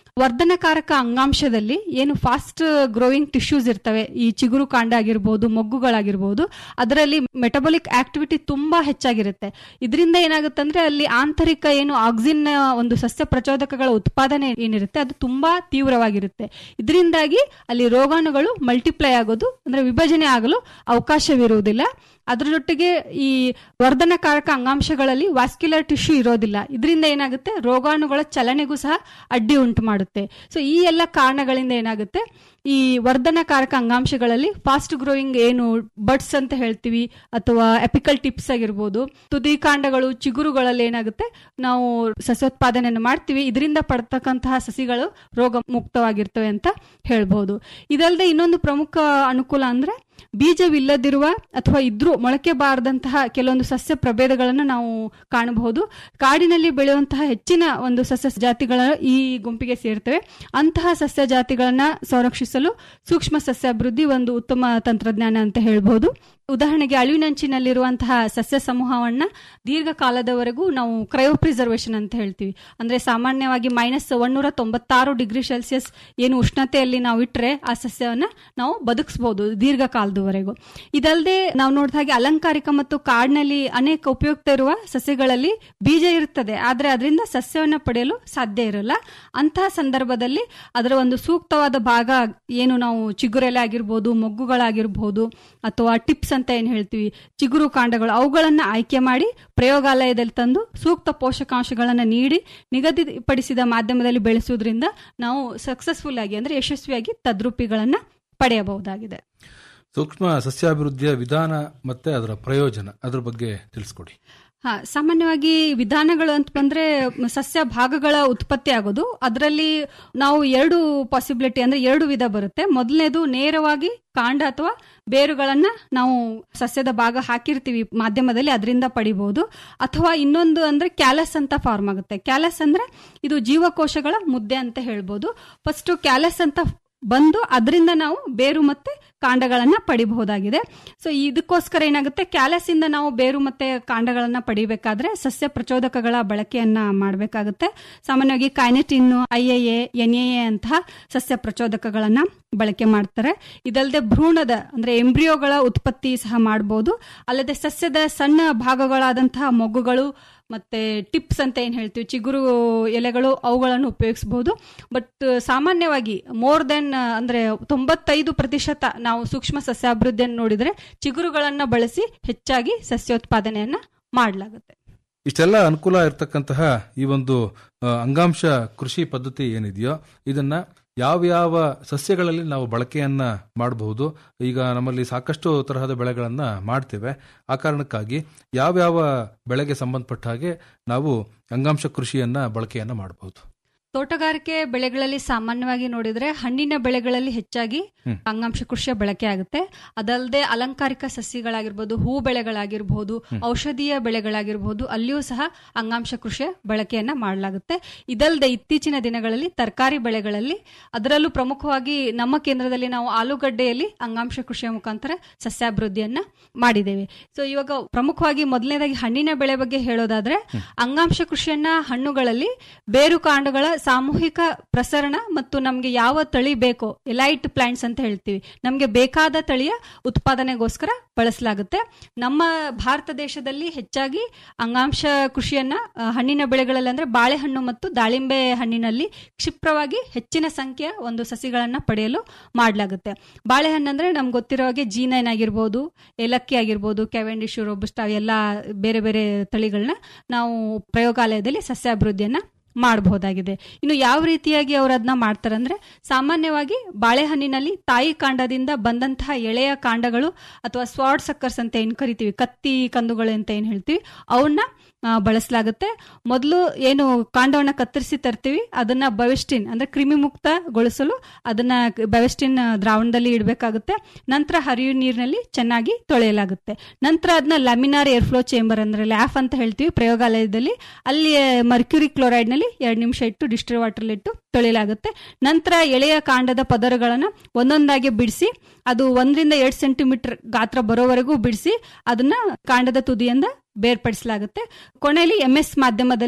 ವರ್ಧನಕಾರಕ ಅಂಗಾಂಶದಲ್ಲಿ ಏನು ಫಾಸ್ಟ್ ಗ್ರೋಯಿಂಗ್ ಟಿಶ್ಯೂಸ್ ಇರ್ತವೆ ಈ ಚಿಗುರು ಕಾಂಡ ಆಗಿರ್ಬೋದು ಮೊಗ್ಗುಗಳಾಗಿರ್ಬೋದು ಅದರಲ್ಲಿ ಮೆಟಬಾಲಿಕ್ ಆಕ್ಟಿವಿಟಿ ತುಂಬಾ ಹೆಚ್ಚಾಗಿರುತ್ತೆ ಇದರಿಂದ ಏನಾಗುತ್ತೆ ಅಂದ್ರೆ ಅಲ್ಲಿ ಆಂತರಿಕ ಏನು ಆಕ್ಸಿನ್ ಒಂದು ಸಸ್ಯ ಪ್ರಚೋದಕಗಳ ಉತ್ಪಾದನೆ ಏನಿರುತ್ತೆ ಅದು ತುಂಬಾ ತೀವ್ರವಾಗಿರುತ್ತೆ ಇದರಿಂದಾಗಿ ಅಲ್ಲಿ ರೋಗಾಣುಗಳು ಮಲ್ಟಿಪ್ಲೈ ಆಗೋದು ಅಂದ್ರೆ ವಿಭಜನೆ ಆಗಲು ಅವಕಾಶವಿರುವುದಿಲ್ಲ ಅದ್ರ ಜೊತೆಗೆ ಈ ವರ್ಧನಕಾರಕ ಅಂಗಾಂಶಗಳಲ್ಲಿ ವಾಸ್ಕ್ಯುಲರ್ ಟಿಶ್ಯೂ ಇರೋದಿಲ್ಲ ಇದರಿಂದ ಏನಾಗುತ್ತೆ ರೋಗಾಣುಗಳ ಚಲನೆಗೂ ಸಹ ಅಡ್ಡಿ ಉಂಟು ಮಾಡುತ್ತೆ ಸೊ ಈ ಎಲ್ಲ ಕಾರಣಗಳಿಂದ ಏನಾಗುತ್ತೆ ಈ ವರ್ಧನಕಾರಕ ಅಂಗಾಂಶಗಳಲ್ಲಿ ಫಾಸ್ಟ್ ಗ್ರೋಯಿಂಗ್ ಏನು ಬಡ್ಸ್ ಅಂತ ಹೇಳ್ತೀವಿ ಅಥವಾ ಎಪಿಕಲ್ ಟಿಪ್ಸ್ ಆಗಿರ್ಬೋದು ತುದಿ ಕಾಂಡಗಳು ಚಿಗುರುಗಳಲ್ಲಿ ಏನಾಗುತ್ತೆ ನಾವು ಸಸ್ಯೋತ್ಪಾದನೆಯನ್ನು ಮಾಡ್ತೀವಿ ಇದರಿಂದ ಪಡ್ತಕ್ಕಂತಹ ಸಸಿಗಳು ರೋಗ ಮುಕ್ತವಾಗಿರ್ತವೆ ಅಂತ ಹೇಳ್ಬೋದು ಇದಲ್ಲದೆ ಇನ್ನೊಂದು ಪ್ರಮುಖ ಅನುಕೂಲ ಅಂದ್ರೆ ಬೀಜವಿಲ್ಲದಿರುವ ಅಥವಾ ಇದ್ರೂ ಮೊಳಕೆ ಬಾರದಂತಹ ಕೆಲವೊಂದು ಸಸ್ಯ ಪ್ರಭೇದಗಳನ್ನು ನಾವು ಕಾಣಬಹುದು ಕಾಡಿನಲ್ಲಿ ಬೆಳೆಯುವಂತಹ ಹೆಚ್ಚಿನ ಒಂದು ಸಸ್ಯ ಜಾತಿಗಳ ಈ ಗುಂಪಿಗೆ ಸೇರ್ತವೆ ಅಂತಹ ಸಸ್ಯ ಜಾತಿಗಳನ್ನ ಸಂರಕ್ಷಿಸಲು ಸೂಕ್ಷ್ಮ ಸಸ್ಯಾಭಿವೃದ್ಧಿ ಒಂದು ಉತ್ತಮ ತಂತ್ರಜ್ಞಾನ ಅಂತ ಹೇಳ್ಬಹುದು ಉದಾಹರಣೆಗೆ ಅಳಿವಿನಂಚಿನಲ್ಲಿರುವಂತಹ ಸಸ್ಯ ಸಮೂಹವನ್ನ ದೀರ್ಘಕಾಲದವರೆಗೂ ನಾವು ಕ್ರಯೋ ಪ್ರಿಸರ್ವೇಷನ್ ಅಂತ ಹೇಳ್ತೀವಿ ಅಂದ್ರೆ ಸಾಮಾನ್ಯವಾಗಿ ಮೈನಸ್ ಒನ್ನೂರ ತೊಂಬತ್ತಾರು ಡಿಗ್ರಿ ಸೆಲ್ಸಿಯಸ್ ಏನು ಉಷ್ಣತೆಯಲ್ಲಿ ನಾವು ಇಟ್ಟರೆ ಆ ಸಸ್ಯವನ್ನ ನಾವು ಬದುಕಿಸಬಹುದು ದೀರ್ಘಕಾಲದವರೆಗೂ ಇದಲ್ಲದೆ ನಾವು ನೋಡಿದ ಹಾಗೆ ಅಲಂಕಾರಿಕ ಮತ್ತು ಕಾಡಿನಲ್ಲಿ ಅನೇಕ ಉಪಯುಕ್ತ ಇರುವ ಸಸ್ಯಗಳಲ್ಲಿ ಬೀಜ ಇರುತ್ತದೆ ಆದ್ರೆ ಅದರಿಂದ ಸಸ್ಯವನ್ನ ಪಡೆಯಲು ಸಾಧ್ಯ ಇರಲ್ಲ ಅಂತಹ ಸಂದರ್ಭದಲ್ಲಿ ಅದರ ಒಂದು ಸೂಕ್ತವಾದ ಭಾಗ ಏನು ನಾವು ಚಿಗುರೆಲೆ ಆಗಿರ್ಬೋದು ಮೊಗ್ಗುಗಳಾಗಿರ್ಬೋದು ಅಥವಾ ಟಿಪ್ಸ್ ಅಂತ ಏನ್ ಹೇಳ್ತೀವಿ ಚಿಗುರು ಕಾಂಡಗಳು ಅವುಗಳನ್ನ ಆಯ್ಕೆ ಮಾಡಿ ಪ್ರಯೋಗಾಲಯದಲ್ಲಿ ತಂದು ಸೂಕ್ತ ಪೋಷಕಾಂಶಗಳನ್ನು ನೀಡಿ ನಿಗದಿಪಡಿಸಿದ ಮಾಧ್ಯಮದಲ್ಲಿ ಬೆಳೆಸುವುದರಿಂದ ನಾವು ಸಕ್ಸಸ್ಫುಲ್ ಆಗಿ ಅಂದ್ರೆ ಯಶಸ್ವಿಯಾಗಿ ತದ್ರೂಪಿಗಳನ್ನ ಪಡೆಯಬಹುದಾಗಿದೆ ಸೂಕ್ಷ್ಮ ಸಸ್ಯಾಭಿವೃದ್ಧಿಯ ವಿಧಾನ ಮತ್ತೆ ಅದರ ಪ್ರಯೋಜನ ಅದ್ರ ಬಗ್ಗೆ ತಿಳಿಸ್ಕೊಡಿ ಹಾ ಸಾಮಾನ್ಯವಾಗಿ ವಿಧಾನಗಳು ಅಂತ ಬಂದ್ರೆ ಸಸ್ಯ ಭಾಗಗಳ ಉತ್ಪತ್ತಿ ಆಗೋದು ಅದರಲ್ಲಿ ನಾವು ಎರಡು ಪಾಸಿಬಿಲಿಟಿ ಅಂದ್ರೆ ಎರಡು ವಿಧ ಬರುತ್ತೆ ಮೊದಲನೇದು ನೇರವಾಗಿ ಕಾಂಡ ಅಥವಾ ಬೇರುಗಳನ್ನ ನಾವು ಸಸ್ಯದ ಭಾಗ ಹಾಕಿರ್ತೀವಿ ಮಾಧ್ಯಮದಲ್ಲಿ ಅದರಿಂದ ಪಡಿಬಹುದು ಅಥವಾ ಇನ್ನೊಂದು ಅಂದ್ರೆ ಕ್ಯಾಲಸ್ ಅಂತ ಫಾರ್ಮ್ ಆಗುತ್ತೆ ಕ್ಯಾಲಸ್ ಅಂದ್ರೆ ಇದು ಜೀವಕೋಶಗಳ ಮುದ್ದೆ ಅಂತ ಹೇಳ್ಬೋದು ಫಸ್ಟ್ ಕ್ಯಾಲಸ್ ಅಂತ ಬಂದು ಅದರಿಂದ ನಾವು ಬೇರು ಮತ್ತೆ ಕಾಂಡಗಳನ್ನ ಪಡಿಬಹುದಾಗಿದೆ ಸೊ ಇದಕ್ಕೋಸ್ಕರ ಏನಾಗುತ್ತೆ ಕ್ಯಾಲಸ್ ಇಂದ ನಾವು ಬೇರು ಮತ್ತೆ ಕಾಂಡಗಳನ್ನ ಪಡಿಬೇಕಾದ್ರೆ ಸಸ್ಯ ಪ್ರಚೋದಕಗಳ ಬಳಕೆಯನ್ನ ಮಾಡಬೇಕಾಗುತ್ತೆ ಸಾಮಾನ್ಯವಾಗಿ kinetin I A N A ಅಂತಹ ಸಸ್ಯ ಪ್ರಚೋದಕಗಳನ್ನ ಬಳಕೆ ಮಾಡ್ತಾರೆ ಇದಲ್ಲದೆ ಭ್ರೂಣದ ಅಂದ್ರೆ ಎಂಬ್ರಿಯೋಗಳ ಉತ್ಪತ್ತಿ ಸಹ ಮಾಡಬಹುದು ಅಲ್ಲದೆ ಸಸ್ಯದ ಸಣ್ಣ ಭಾಗಗಳಾದಂತಹ ಮೊಗ್ಗುಗಳು ಮತ್ತೆ ಟಿಪ್ಸ್ ಅಂತ ಏನ್ ಹೇಳ್ತೀವಿ ಚಿಗುರು ಎಲೆಗಳು ಅವುಗಳನ್ನು ಉಪಯೋಗಿಸಬಹುದು ಬಟ್ ಸಾಮಾನ್ಯವಾಗಿ ಮೋರ್ ದೆನ್ ಅಂದ್ರೆ ತೊಂಬತ್ತೈದು ಪ್ರತಿಶತ ನಾವು ಸೂಕ್ಷ್ಮ ಸಸ್ಯಾಭಿವೃದ್ಧಿಯನ್ನು ನೋಡಿದ್ರೆ ಚಿಗುರುಗಳನ್ನ ಬಳಸಿ ಹೆಚ್ಚಾಗಿ ಸಸ್ಯೋತ್ಪಾದನೆಯನ್ನ ಮಾಡಲಾಗುತ್ತೆ ಇಷ್ಟೆಲ್ಲ ಅನುಕೂಲ ಇರತಕ್ಕಂತಹ ಈ ಒಂದು ಆ, ಅಂಗಾಂಶ ಕೃಷಿ ಪದ್ಧತಿ ಏನಿದೆಯೋ ಇದನ್ನ ಯಾವ್ಯಾವ ಸಸ್ಯಗಳಲ್ಲಿ ನಾವು ಬಳಕೆಯನ್ನ ಮಾಡಬಹುದು ಈಗ ನಮ್ಮಲ್ಲಿ ಸಾಕಷ್ಟು ತರಹದ ಬೆಳೆಗಳನ್ನ ಮಾಡ್ತೇವೆ ಆ ಕಾರಣಕ್ಕಾಗಿ ಯಾವ್ಯಾವ ಬೆಳೆಗೆ ಸಂಬಂಧಪಟ್ಟ ಹಾಗೆ ನಾವು ಅಂಗಾಂಶ ಕೃಷಿಯನ್ನ ಬಳಕೆಯನ್ನ ಮಾಡಬಹುದು ತೋಟಗಾರಿಕೆ ಬೆಳೆಗಳಲ್ಲಿ ಸಾಮಾನ್ಯವಾಗಿ ನೋಡಿದ್ರೆ ಹಣ್ಣಿನ ಬೆಳೆಗಳಲ್ಲಿ ಹೆಚ್ಚಾಗಿ ಹ್ಮ್. ಅಂಗಾಂಶ ಕೃಷಿಯ ಬಳಕೆ ಆಗುತ್ತೆ ಅದಲ್ಲದೆ ಅಲಂಕಾರಿಕ ಸಸ್ಯಗಳಾಗಿರ್ಬೋದು ಹೂ ಬೆಳೆಗಳಾಗಿರ್ಬೋದು ಔಷಧೀಯ ಬೆಳೆಗಳಾಗಿರ್ಬೋದು ಅಲ್ಲಿಯೂ ಸಹ ಅಂಗಾಂಶ ಕೃಷಿಯ ಬಳಕೆಯನ್ನ ಮಾಡಲಾಗುತ್ತೆ ಇದಲ್ಲದೆ ಇತ್ತೀಚಿನ ದಿನಗಳಲ್ಲಿ ತರಕಾರಿ ಬೆಳೆಗಳಲ್ಲಿ ಅದರಲ್ಲೂ ಪ್ರಮುಖವಾಗಿ ನಮ್ಮ ಕೇಂದ್ರದಲ್ಲಿ ನಾವು ಆಲೂಗಡ್ಡೆಯಲ್ಲಿ ಅಂಗಾಂಶ ಕೃಷಿಯ ಮುಖಾಂತರ ಸಸ್ಯಾಭಿವೃದ್ಧಿಯನ್ನ ಮಾಡಿದ್ದೇವೆ ಸೊ ಇವಾಗ ಪ್ರಮುಖವಾಗಿ ಮೊದಲನೇದಾಗಿ ಹಣ್ಣಿನ ಬೆಳೆ ಬಗ್ಗೆ ಹೇಳೋದಾದ್ರೆ ಅಂಗಾಂಶ ಕೃಷಿಯನ್ನ ಹಣ್ಣುಗಳಲ್ಲಿ ಬೇರು ಕಾಂಡಗಳ ಸಾಮೂಹಿಕ ಪ್ರಸರಣ ಮತ್ತು ನಮಗೆ ಯಾವ ತಳಿ ಬೇಕೋ ಎಲೈಟ್ ಪ್ಲಾಂಟ್ಸ್ ಅಂತ ಹೇಳ್ತೀವಿ ನಮಗೆ ಬೇಕಾದ ತಳಿಯ ಉತ್ಪಾದನೆಗೋಸ್ಕರ ಬಳಸಲಾಗುತ್ತೆ ನಮ್ಮ ಭಾರತ ದೇಶದಲ್ಲಿ ಹೆಚ್ಚಾಗಿ ಅಂಗಾಂಶ ಕೃಷಿಯನ್ನ ಆ, ಹಣ್ಣಿನ ಬೆಳೆಗಳಲ್ಲಿ ಅಂದ್ರೆ ಬಾಳೆಹಣ್ಣು ಮತ್ತು ದಾಳಿಂಬೆ ಹಣ್ಣಿನಲ್ಲಿ ಕ್ಷಿಪ್ರವಾಗಿ ಹೆಚ್ಚಿನ ಸಂಖ್ಯೆಯ ಒಂದು ಸಸಿಗಳನ್ನ ಪಡೆಯಲು ಮಾಡಲಾಗುತ್ತೆ ಬಾಳೆಹಣ್ಣು ಅಂದ್ರೆ ನಮ್ಗೆ ಗೊತ್ತಿರೋ ಹಾಗೆ ಜಿ ನೈನ್ ಆಗಿರ್ಬೋದು ಏಲಕ್ಕಿ ಆಗಿರ್ಬೋದು ಕೆವೆಂಡಿಶ್ ರೋಬಸ್ಟಾ ಎಲ್ಲ ಬೇರೆ ಬೇರೆ ತಳಿಗಳನ್ನ ನಾವು ಪ್ರಯೋಗಾಲಯದಲ್ಲಿ ಸಸ್ಯಾಭಿವೃದ್ಧಿಯನ್ನ ಮಾಡಬಹುದಾಗಿದೆ ಇನ್ನು ಯಾವ ರೀತಿಯಾಗಿ ಅವರು ಅದನ್ನ ಮಾಡ್ತಾರೆ ಅಂದ್ರೆ ಸಾಮಾನ್ಯವಾಗಿ ಬಾಳೆಹಣ್ಣಿನಲ್ಲಿ ತಾಯಿ ಕಾಂಡದಿಂದ ಬಂದಂತಹ ಎಳೆಯ ಕಾಂಡಗಳು ಅಥವಾ ಸ್ವಾಡ್ ಸಕ್ಕರ್ಸ್ ಅಂತ ಏನ್ ಕರಿತೀವಿ ಕತ್ತಿ ಕಂದುಗಳು ಅಂತ ಏನ್ ಹೇಳ್ತೀವಿ ಅವನ್ನ ಆ, ಬಳಸಲಾಗುತ್ತೆ ಮೊದಲು ಏನು ಕಾಂಡವನ್ನ ಕತ್ತರಿಸಿ ತರ್ತೀವಿ ಅದನ್ನ ಬವೆಸ್ಟಿನ್ ಅಂದ್ರೆ ಕ್ರಿಮಿ ಮುಕ್ತಗೊಳಿಸಲು ಅದನ್ನ ಬವೆಸ್ಟಿನ್ ದ್ರಾವಣದಲ್ಲಿ ಇಡಬೇಕಾಗುತ್ತೆ ನಂತರ ಹರಿಯು ನೀರಿನಲ್ಲಿ ಚೆನ್ನಾಗಿ ತೊಳೆಯಲಾಗುತ್ತೆ ನಂತರ ಅದನ್ನ ಲ್ಯಾಮಿನಾರ್ ಏರ್ಫ್ಲೋ ಚೇಂಬರ್ ಅಂದ್ರೆ ಲ್ಯಾಫ್ ಅಂತ ಹೇಳ್ತೀವಿ ಪ್ರಯೋಗಾಲಯದಲ್ಲಿ ಅಲ್ಲಿ ಮರ್ಕ್ಯೂರಿ ಕ್ಲೋರೈಡ್ ನಲ್ಲಿ ಎರಡು ನಿಮಿಷ ಇಟ್ಟು ಡಿಸ್ಟಿಲ್ ವಾಟರ್ ಇಟ್ಟು ತೊಳೆಯಲಾಗುತ್ತೆ ನಂತರ ಎಳೆಯ ಕಾಂಡದ ಪದರಗಳನ್ನ ಒಂದೊಂದಾಗಿ ಬಿಡಿಸಿ ಅದು ಒಂದರಿಂದ ಎರಡು ಸೆಂಟಿಮೀಟರ್ ಗಾತ್ರ ಬರೋವರೆಗೂ ಬಿಡಿಸಿ ಅದನ್ನ ಕಾಂಡದ ತುದಿಯಿಂದ ಬೇರ್ಪಡಿಸಲಾಗುತ್ತೆ ಕೊನೆಯಲ್ಲಿ ಎಂ ಎಸ್ ಮಾಧ್ಯಮದಲ್ಲಿ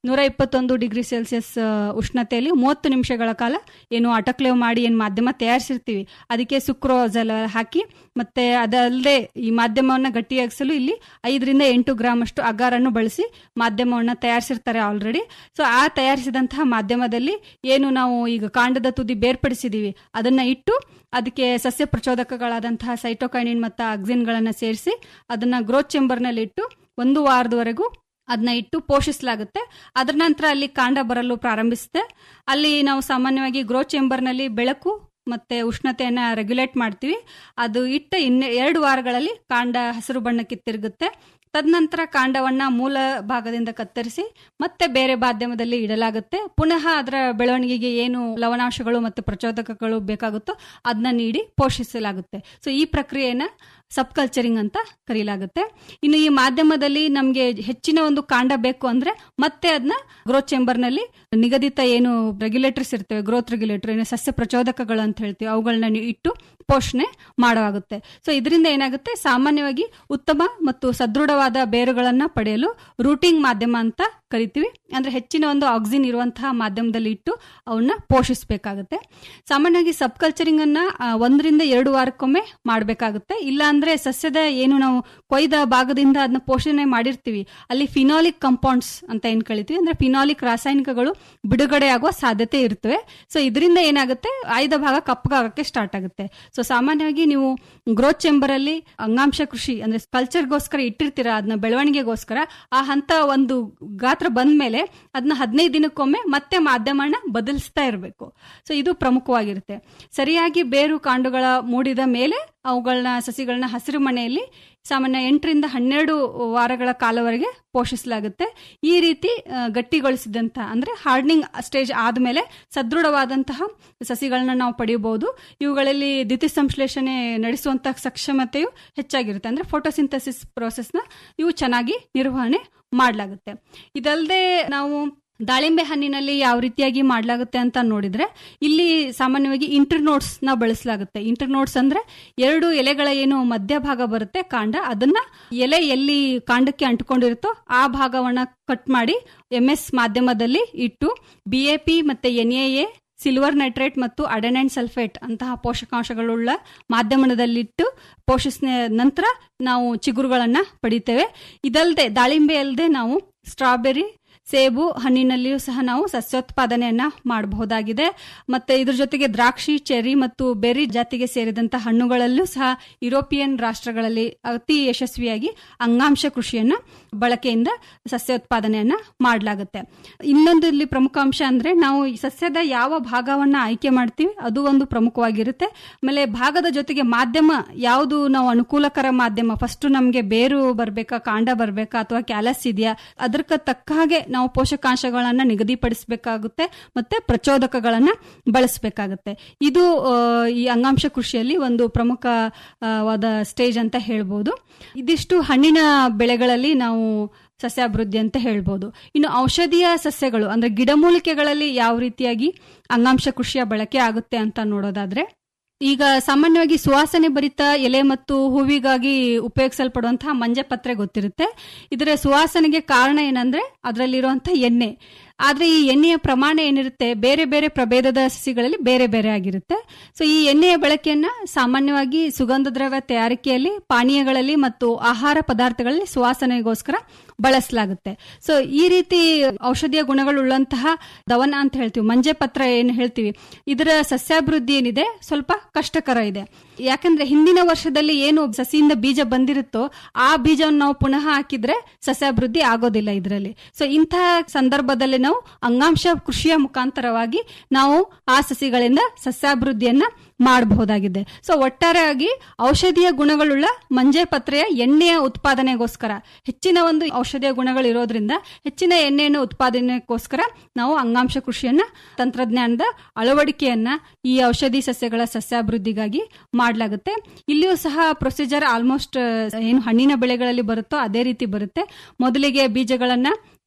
ನೂರ ಇಪ್ಪತ್ತೊಂದು ಡಿಗ್ರಿ ಸೆಲ್ಸಿಯಸ್ ಆ, ಉಷ್ಣತೆಯಲ್ಲಿ ಮೂವತ್ತು ನಿಮಿಷಗಳ ಕಾಲ ಏನು ಅಟಕ್ಲೇವ್ ಮಾಡಿ ಏನು ಮಾಧ್ಯಮ ತಯಾರಿಸಿರ್ತೀವಿ ಅದಕ್ಕೆ ಸುಕ್ರೋಸ್ ಎಲ್ಲ ಹಾಕಿ ಮತ್ತೆ ಅದಲ್ಲದೆ ಈ ಮಾಧ್ಯಮವನ್ನು ಗಟ್ಟಿಯಾಗಿಸಲು ಇಲ್ಲಿ ಐದರಿಂದ ಎಂಟು ಗ್ರಾಮ್ ಅಷ್ಟು ಅಗಾರನ್ನು ಬಳಸಿ ಮಾಧ್ಯಮವನ್ನು ತಯಾರಿಸಿರ್ತಾರೆ ಆಲ್ರೆಡಿ ಸೊ ಆ ತಯಾರಿಸಿದಂತಹ ಮಾಧ್ಯಮದಲ್ಲಿ ಏನು ನಾವು ಈಗ ಕಾಂಡದ ತುದಿ ಬೇರ್ಪಡಿಸಿದೀವಿ ಅದನ್ನ ಇಟ್ಟು ಅದಕ್ಕೆ ಸಸ್ಯ ಪ್ರಚೋದಕಗಳಾದಂತಹ ಸೈಟೋಕೈನಿನ್ ಮತ್ತು ಅಕ್ಸಿನ್ಗಳನ್ನು ಸೇರಿಸಿ ಅದನ್ನ ಗ್ರೋತ್ ಚೆಂಬರ್ನಲ್ಲಿ ಇಟ್ಟು ಒಂದು ವಾರದವರೆಗೂ ಅದನ್ನ ಇಟ್ಟು ಪೋಷಿಸಲಾಗುತ್ತೆ ಅದರ ನಂತರ ಅಲ್ಲಿ ಕಾಂಡ ಬರಲು ಪ್ರಾರಂಭಿಸುತ್ತೆ ಅಲ್ಲಿ ನಾವು ಸಾಮಾನ್ಯವಾಗಿ ಗ್ರೋ ಚೇಂಬರ್ನಲ್ಲಿ ಬೆಳಕು ಮತ್ತೆ ಉಷ್ಣತೆಯನ್ನ ರೆಗ್ಯುಲೇಟ್ ಮಾಡ್ತೀವಿ ಅದು ಇಟ್ಟ ಇನ್ನ ಎರಡು ವಾರಗಳಲ್ಲಿ ಕಾಂಡ ಹಸಿರು ಬಣ್ಣಕ್ಕೆ ತಿರುಗುತ್ತೆ ತದನಂತರ ಕಾಂಡವನ್ನ ಮೂಲ ಭಾಗದಿಂದ ಕತ್ತರಿಸಿ ಮತ್ತೆ ಬೇರೆ ಮಾಧ್ಯಮದಲ್ಲಿ ಇಡಲಾಗುತ್ತೆ ಪುನಃ ಅದರ ಬೆಳವಣಿಗೆಗೆ ಏನು ಲವಣಾಂಶಗಳು ಮತ್ತು ಪ್ರಚೋದಕಗಳು ಬೇಕಾಗುತ್ತೋ ಅದನ್ನ ನೀಡಿ ಪೋಷಿಸಲಾಗುತ್ತೆ ಸೊ ಈ ಪ್ರಕ್ರಿಯೆನ ಸಬ್ ಕಲ್ಚರಿಂಗ್ ಅಂತ ಕರೆಯಲಾಗುತ್ತೆ ಇನ್ನು ಈ ಮಾಧ್ಯಮದಲ್ಲಿ ನಮಗೆ ಹೆಚ್ಚಿನ ಒಂದು ಕಾಂಡ ಬೇಕು ಅಂದ್ರೆ ಮತ್ತೆ ಅದನ್ನ ಗ್ರೋತ್ ಚೇಂಬರ್ನಲ್ಲಿ ನಿಗದಿತ ಏನು ರೆಗ್ಯುಲೇಟರ್ಸ್ ಇರ್ತವೆ ಗ್ರೋತ್ ರೆಗ್ಯುಲೇಟರ್ ಏನು ಸಸ್ಯ ಪ್ರಚೋದಕಗಳು ಅಂತ ಹೇಳ್ತೀವಿ ಅವುಗಳನ್ನ ನೀವು ಇಟ್ಟು ಪೋಷಣೆ ಮಾಡಲಾಗುತ್ತೆ ಸೊ ಇದರಿಂದ ಏನಾಗುತ್ತೆ ಸಾಮಾನ್ಯವಾಗಿ ಉತ್ತಮ ಮತ್ತು ಸದೃಢವಾದ ಬೇರುಗಳನ್ನ ಪಡೆಯಲು ರೂಟಿಂಗ್ ಮಾಧ್ಯಮ ಅಂತ ಕರಿತೀವಿ ಅಂದ್ರೆ ಹೆಚ್ಚಿನ ಒಂದು ಆಕ್ಸಿನ್ ಇರುವಂತಹ ಮಾಧ್ಯಮದಲ್ಲಿ ಇಟ್ಟು ಅವನ್ನ ಪೋಷಿಸಬೇಕಾಗುತ್ತೆ ಸಾಮಾನ್ಯವಾಗಿ ಸಬ್ ಕಲ್ಚರಿಂಗ್ ಅನ್ನ ಆ, ಒಂದರಿಂದ ಎರಡು ವಾರಕ್ಕೊಮ್ಮೆ ಮಾಡಬೇಕಾಗುತ್ತೆ ಇಲ್ಲ ಅಂದ್ರೆ ಸಸ್ಯದ ಏನು ನಾವು ಕೊಯ್ದ ಭಾಗದಿಂದ ಅದನ್ನ ಪೋಷಣೆ ಮಾಡಿರ್ತೀವಿ ಅಲ್ಲಿ ಫಿನಾಲಿಕ್ ಕಂಪೌಂಡ್ಸ್ ಅಂತ ಏನ್ ಕಳಿತೀವಿ ಅಂದ್ರೆ ಫಿನಾಲಿಕ್ ರಾಸಾಯನಿಕಗಳು ಬಿಡುಗಡೆ ಆಗುವ ಸಾಧ್ಯತೆ ಇರ್ತವೆ ಸೊ ಇದರಿಂದ ಏನಾಗುತ್ತೆ ಆಯ್ದ ಭಾಗ ಕಪ್ಪಗಾಗಕ್ಕೆ ಸ್ಟಾರ್ಟ್ ಆಗುತ್ತೆ ಸೊ ಸಾಮಾನ್ಯವಾಗಿ ನೀವು ಗ್ರೋತ್ ಚೆಂಬರ್ ಅಲ್ಲಿ ಅಂಗಾಂಶ ಕೃಷಿ ಅಂದ್ರೆ ಕಲ್ಚರ್ಗೋಸ್ಕರ ಇಟ್ಟಿರ್ತೀರಾ ಅದನ್ನ ಬೆಳವಣಿಗೆಗೋಸ್ಕರ ಆ ಹಂತ ಒಂದು ಗಾತ್ರ ಬಂದ್ಮೇಲೆ ಅದನ್ನ ಹದಿನೈದು ದಿನಕ್ಕೊಮ್ಮೆ ಮತ್ತೆ ಮಾಧ್ಯಮನ ಬದಲಿಸ್ತಾ ಇರಬೇಕು ಸೊ ಇದು ಪ್ರಮುಖವಾಗಿರುತ್ತೆ ಸರಿಯಾಗಿ ಬೇರು ಕಾಂಡುಗಳ ಮೂಡಿದ ಮೇಲೆ ಅವುಗಳನ್ನ ಸಸಿಗಳನ್ನ ಹಸಿರು ಮನೆಯಲ್ಲಿ ಸಾಮಾನ್ಯ ಎಂಟರಿಂದ ಹನ್ನೆರಡು ವಾರಗಳ ಕಾಲವರೆಗೆ ಪೋಷಿಸಲಾಗುತ್ತೆ ಈ ರೀತಿ ಆ, ಗಟ್ಟಿಗೊಳಿಸಿದಂತ ಅಂದ್ರೆ ಹಾರ್ಡ್ನಿಂಗ್ ಸ್ಟೇಜ್ ಆದಮೇಲೆ ಸದೃಢವಾದಂತಹ ಸಸಿಗಳನ್ನ ನಾವು ಪಡೆಯಬಹುದು ಇವುಗಳಲ್ಲಿ ದ್ಯುತಿ ಸಂಶ್ಲೇಷಣೆ ನಡೆಸುವಂತಹ ಸಕ್ಷಮತೆಯು ಹೆಚ್ಚಾಗಿರುತ್ತೆ ಅಂದ್ರೆ ಫೋಟೋಸಿಂಥಸಿಸ್ ಪ್ರೋಸೆಸ್ನ ಇವು ಚೆನ್ನಾಗಿ ನಿರ್ವಹಣೆ ಮಾಡಲಾಗುತ್ತೆ ಇದಲ್ಲದೆ ನಾವು ದಾಳಿಂಬೆ ಹಣ್ಣಿನಲ್ಲಿ ಯಾವ ರೀತಿಯಾಗಿ ಮಾಡಲಾಗುತ್ತೆ ಅಂತ ನೋಡಿದ್ರೆ ಇಲ್ಲಿ ಸಾಮಾನ್ಯವಾಗಿ ಇಂಟರ್ನೋಟ್ಸ್ ನ ಬಳಸಲಾಗುತ್ತೆ ಇಂಟರ್ನೋಟ್ಸ್ ಅಂದ್ರೆ ಎರಡು ಎಲೆಗಳ ಏನು ಮಧ್ಯಭಾಗ ಬರುತ್ತೆ ಕಾಂಡ ಅದನ್ನ ಎಲೆ ಎಲ್ಲಿ ಕಾಂಡಕ್ಕೆ ಅಂಟಿಕೊಂಡಿರುತ್ತೋ ಆ ಭಾಗವನ್ನ ಕಟ್ ಮಾಡಿ ಎಂ ಎಸ್ ಮಾಧ್ಯಮದಲ್ಲಿ ಇಟ್ಟು ಬಿ ಎ ಪಿ ಮತ್ತೆ ಎನ್ ಎ ಸಿಲ್ವರ್ ನೈಟ್ರೇಟ್ ಮತ್ತು ಅಡೆನೈನ್ ಸಲ್ಫೇಟ್ ಅಂತಹ ಪೋಷಕಾಂಶಗಳುಳ್ಳ ಮಾಧ್ಯಮದಲ್ಲಿಟ್ಟು ಪೋಷಿಸಿದ ನಂತರ ನಾವು ಚಿಗುರುಗಳನ್ನ ಪಡಿತೇವೆ ಇದಲ್ಲದೆ ದಾಳಿಂಬೆ ಅಲ್ಲದೆ ನಾವು ಸ್ಟ್ರಾಬೆರಿ ಸೇಬು ಹಣ್ಣಿನಲ್ಲಿಯೂ ಸಹ ನಾವು ಸಸ್ಯೋತ್ಪಾದನೆಯನ್ನ ಮಾಡಬಹುದಾಗಿದೆ ಮತ್ತೆ ಇದ್ರ ಜೊತೆಗೆ ದ್ರಾಕ್ಷಿ ಚೆರಿ ಮತ್ತು ಬೆರಿ ಜಾತಿಗೆ ಸೇರಿದಂತ ಹಣ್ಣುಗಳಲ್ಲೂ ಸಹ ಯುರೋಪಿಯನ್ ರಾಷ್ಟ್ರಗಳಲ್ಲಿ ಅತಿ ಯಶಸ್ವಿಯಾಗಿ ಅಂಗಾಂಶ ಕೃಷಿಯನ್ನ ಬಳಕೆಯಿಂದ ಸಸ್ಯೋತ್ಪಾದನೆಯನ್ನ ಮಾಡಲಾಗುತ್ತೆ ಇನ್ನೊಂದು ಇಲ್ಲಿ ಪ್ರಮುಖ ಅಂಶ ಅಂದ್ರೆ ನಾವು ಈ ಸಸ್ಯದ ಯಾವ ಭಾಗವನ್ನ ಆಯ್ಕೆ ಮಾಡ್ತೀವಿ ಅದು ಒಂದು ಪ್ರಮುಖವಾಗಿರುತ್ತೆ ಆಮೇಲೆ ಭಾಗದ ಜೊತೆಗೆ ಮಾಧ್ಯಮ ಯಾವುದು ನಾವು ಅನುಕೂಲಕರ ಮಾಧ್ಯಮ ಫಸ್ಟ್ ನಮಗೆ ಬೇರು ಬರ್ಬೇಕಾ ಕಾಂಡ ಬರ್ಬೇಕಾ ಅಥವಾ ಕ್ಯಾಲಸ್ ಇದೆಯಾ ಅದಕ್ಕೆ ತಕ್ಕ ಹಾಗೆ ನಾವು ಪೋಷಕಾಂಶಗಳನ್ನ ನಿಗದಿಪಡಿಸಬೇಕಾಗುತ್ತೆ ಮತ್ತೆ ಪ್ರಚೋದಕಗಳನ್ನ ಬಳಸಬೇಕಾಗುತ್ತೆ ಇದು ಆ, ಈ ಅಂಗಾಂಶ ಕೃಷಿಯಲ್ಲಿ ಒಂದು ಪ್ರಮುಖವಾದ ಸ್ಟೇಜ್ ಅಂತ ಹೇಳ್ಬೋದು ಇದಿಷ್ಟು ಹಣ್ಣಿನ ಬೆಳೆಗಳಲ್ಲಿ ನಾವು ಸಸ್ಯಾಭಿವೃದ್ಧಿ ಅಂತ ಹೇಳ್ಬೋದು ಇನ್ನು ಔಷಧೀಯ ಸಸ್ಯಗಳು ಅಂದ್ರೆ ಗಿಡಮೂಲಿಕೆಗಳಲ್ಲಿ ಯಾವ ರೀತಿಯಾಗಿ ಅಂಗಾಂಶ ಕೃಷಿಯ ಬಳಕೆ ಆಗುತ್ತೆ ಅಂತ ನೋಡೋದಾದ್ರೆ ಈಗ ಸಾಮಾನ್ಯವಾಗಿ ಸುವಾಸನೆ ಭರಿತ ಎಲೆ ಮತ್ತು ಹೂವಿಗಾಗಿ ಉಪಯೋಗಿಸಲ್ಪಡುವಂತಹ ಮಂಜೆ ಪತ್ರೆ ಗೊತ್ತಿರುತ್ತೆ ಇದರ ಸುವಾಸನೆಗೆ ಕಾರಣ ಏನಂದ್ರೆ ಅದರಲ್ಲಿರುವಂತಹ ಎಣ್ಣೆ ಆದ್ರೆ ಈ ಎಣ್ಣೆಯ ಪ್ರಮಾಣ ಏನಿರುತ್ತೆ ಬೇರೆ ಬೇರೆ ಪ್ರಭೇದದ ಸಸಿಗಳಲ್ಲಿ ಬೇರೆ ಬೇರೆ ಆಗಿರುತ್ತೆ ಸೊ ಈ ಎಣ್ಣೆಯ ಬಳಕೆಯನ್ನ ಸಾಮಾನ್ಯವಾಗಿ ಸುಗಂಧ ದ್ರವ್ಯ ತಯಾರಿಕೆಯಲ್ಲಿ ಪಾನೀಯಗಳಲ್ಲಿ ಮತ್ತು ಆಹಾರ ಪದಾರ್ಥಗಳಲ್ಲಿ ಸುವಾಸನೆಗೋಸ್ಕರ ಬಳಸಲಾಗುತ್ತೆ ಸೊ ಈ ರೀತಿ ಔಷಧೀಯ ಗುಣಗಳುಳ್ಳಂತಹ ದವನ ಅಂತ ಹೇಳ್ತೀವಿ ಮಂಜೆ ಪತ್ರ ಏನು ಹೇಳ್ತೀವಿ ಇದರ ಸಸ್ಯಾಭಿವೃದ್ಧಿ ಏನಿದೆ ಸ್ವಲ್ಪ ಕಷ್ಟಕರ ಇದೆ ಯಾಕಂದ್ರೆ ಹಿಂದಿನ ವರ್ಷದಲ್ಲಿ ಏನು ಸಸಿಯಿಂದ ಬೀಜ ಬಂದಿರುತ್ತೋ ಆ ಬೀಜವನ್ನು ನಾವು ಪುನಃ ಹಾಕಿದ್ರೆ ಸಸ್ಯಾಭಿವೃದ್ಧಿ ಆಗೋದಿಲ್ಲ ಇದರಲ್ಲಿ ಸೊ ಇಂತಹ ಸಂದರ್ಭದಲ್ಲಿ ನಾವು ಅಂಗಾಂಶ ಕೃಷಿಯ ಮುಖಾಂತರವಾಗಿ ನಾವು ಆ ಸಸಿಗಳಿಂದ ಸಸ್ಯಾಭಿವೃದ್ಧಿಯನ್ನ ಮಾಡಬಹುದಾಗಿದೆ ಸೊ ಒಟ್ಟಾರೆಯಾಗಿ ಔಷಧೀಯ ಗುಣಗಳುಳ್ಳ ಮಂಜೆ ಪತ್ರೆಯ ಎಣ್ಣೆಯ ಉತ್ಪಾದನೆಗೋಸ್ಕರ ಹೆಚ್ಚಿನ ಒಂದು ಔಷಧೀಯ ಗುಣಗಳು ಇರೋದ್ರಿಂದ ಹೆಚ್ಚಿನ ಎಣ್ಣೆಯನ್ನು ಉತ್ಪಾದನೆಗೋಸ್ಕರ ನಾವು ಅಂಗಾಂಶ ಕೃಷಿಯನ್ನ ತಂತ್ರಜ್ಞಾನದ ಅಳವಡಿಕೆಯನ್ನ ಈ ಔಷಧಿ ಸಸ್ಯಗಳ ಸಸ್ಯಾಭಿವೃದ್ಧಿಗಾಗಿ ಮಾಡಲಾಗುತ್ತೆ ಇಲ್ಲಿಯೂ ಸಹ ಪ್ರೊಸೀಜರ್ ಆಲ್ಮೋಸ್ಟ್ ಏನು ಹಣ್ಣಿನ ಬೆಳೆಗಳಲ್ಲಿ ಬರುತ್ತೋ ಅದೇ ರೀತಿ ಬರುತ್ತೆ ಮೊದಲಿಗೆ ಬೀಜಗಳನ್ನ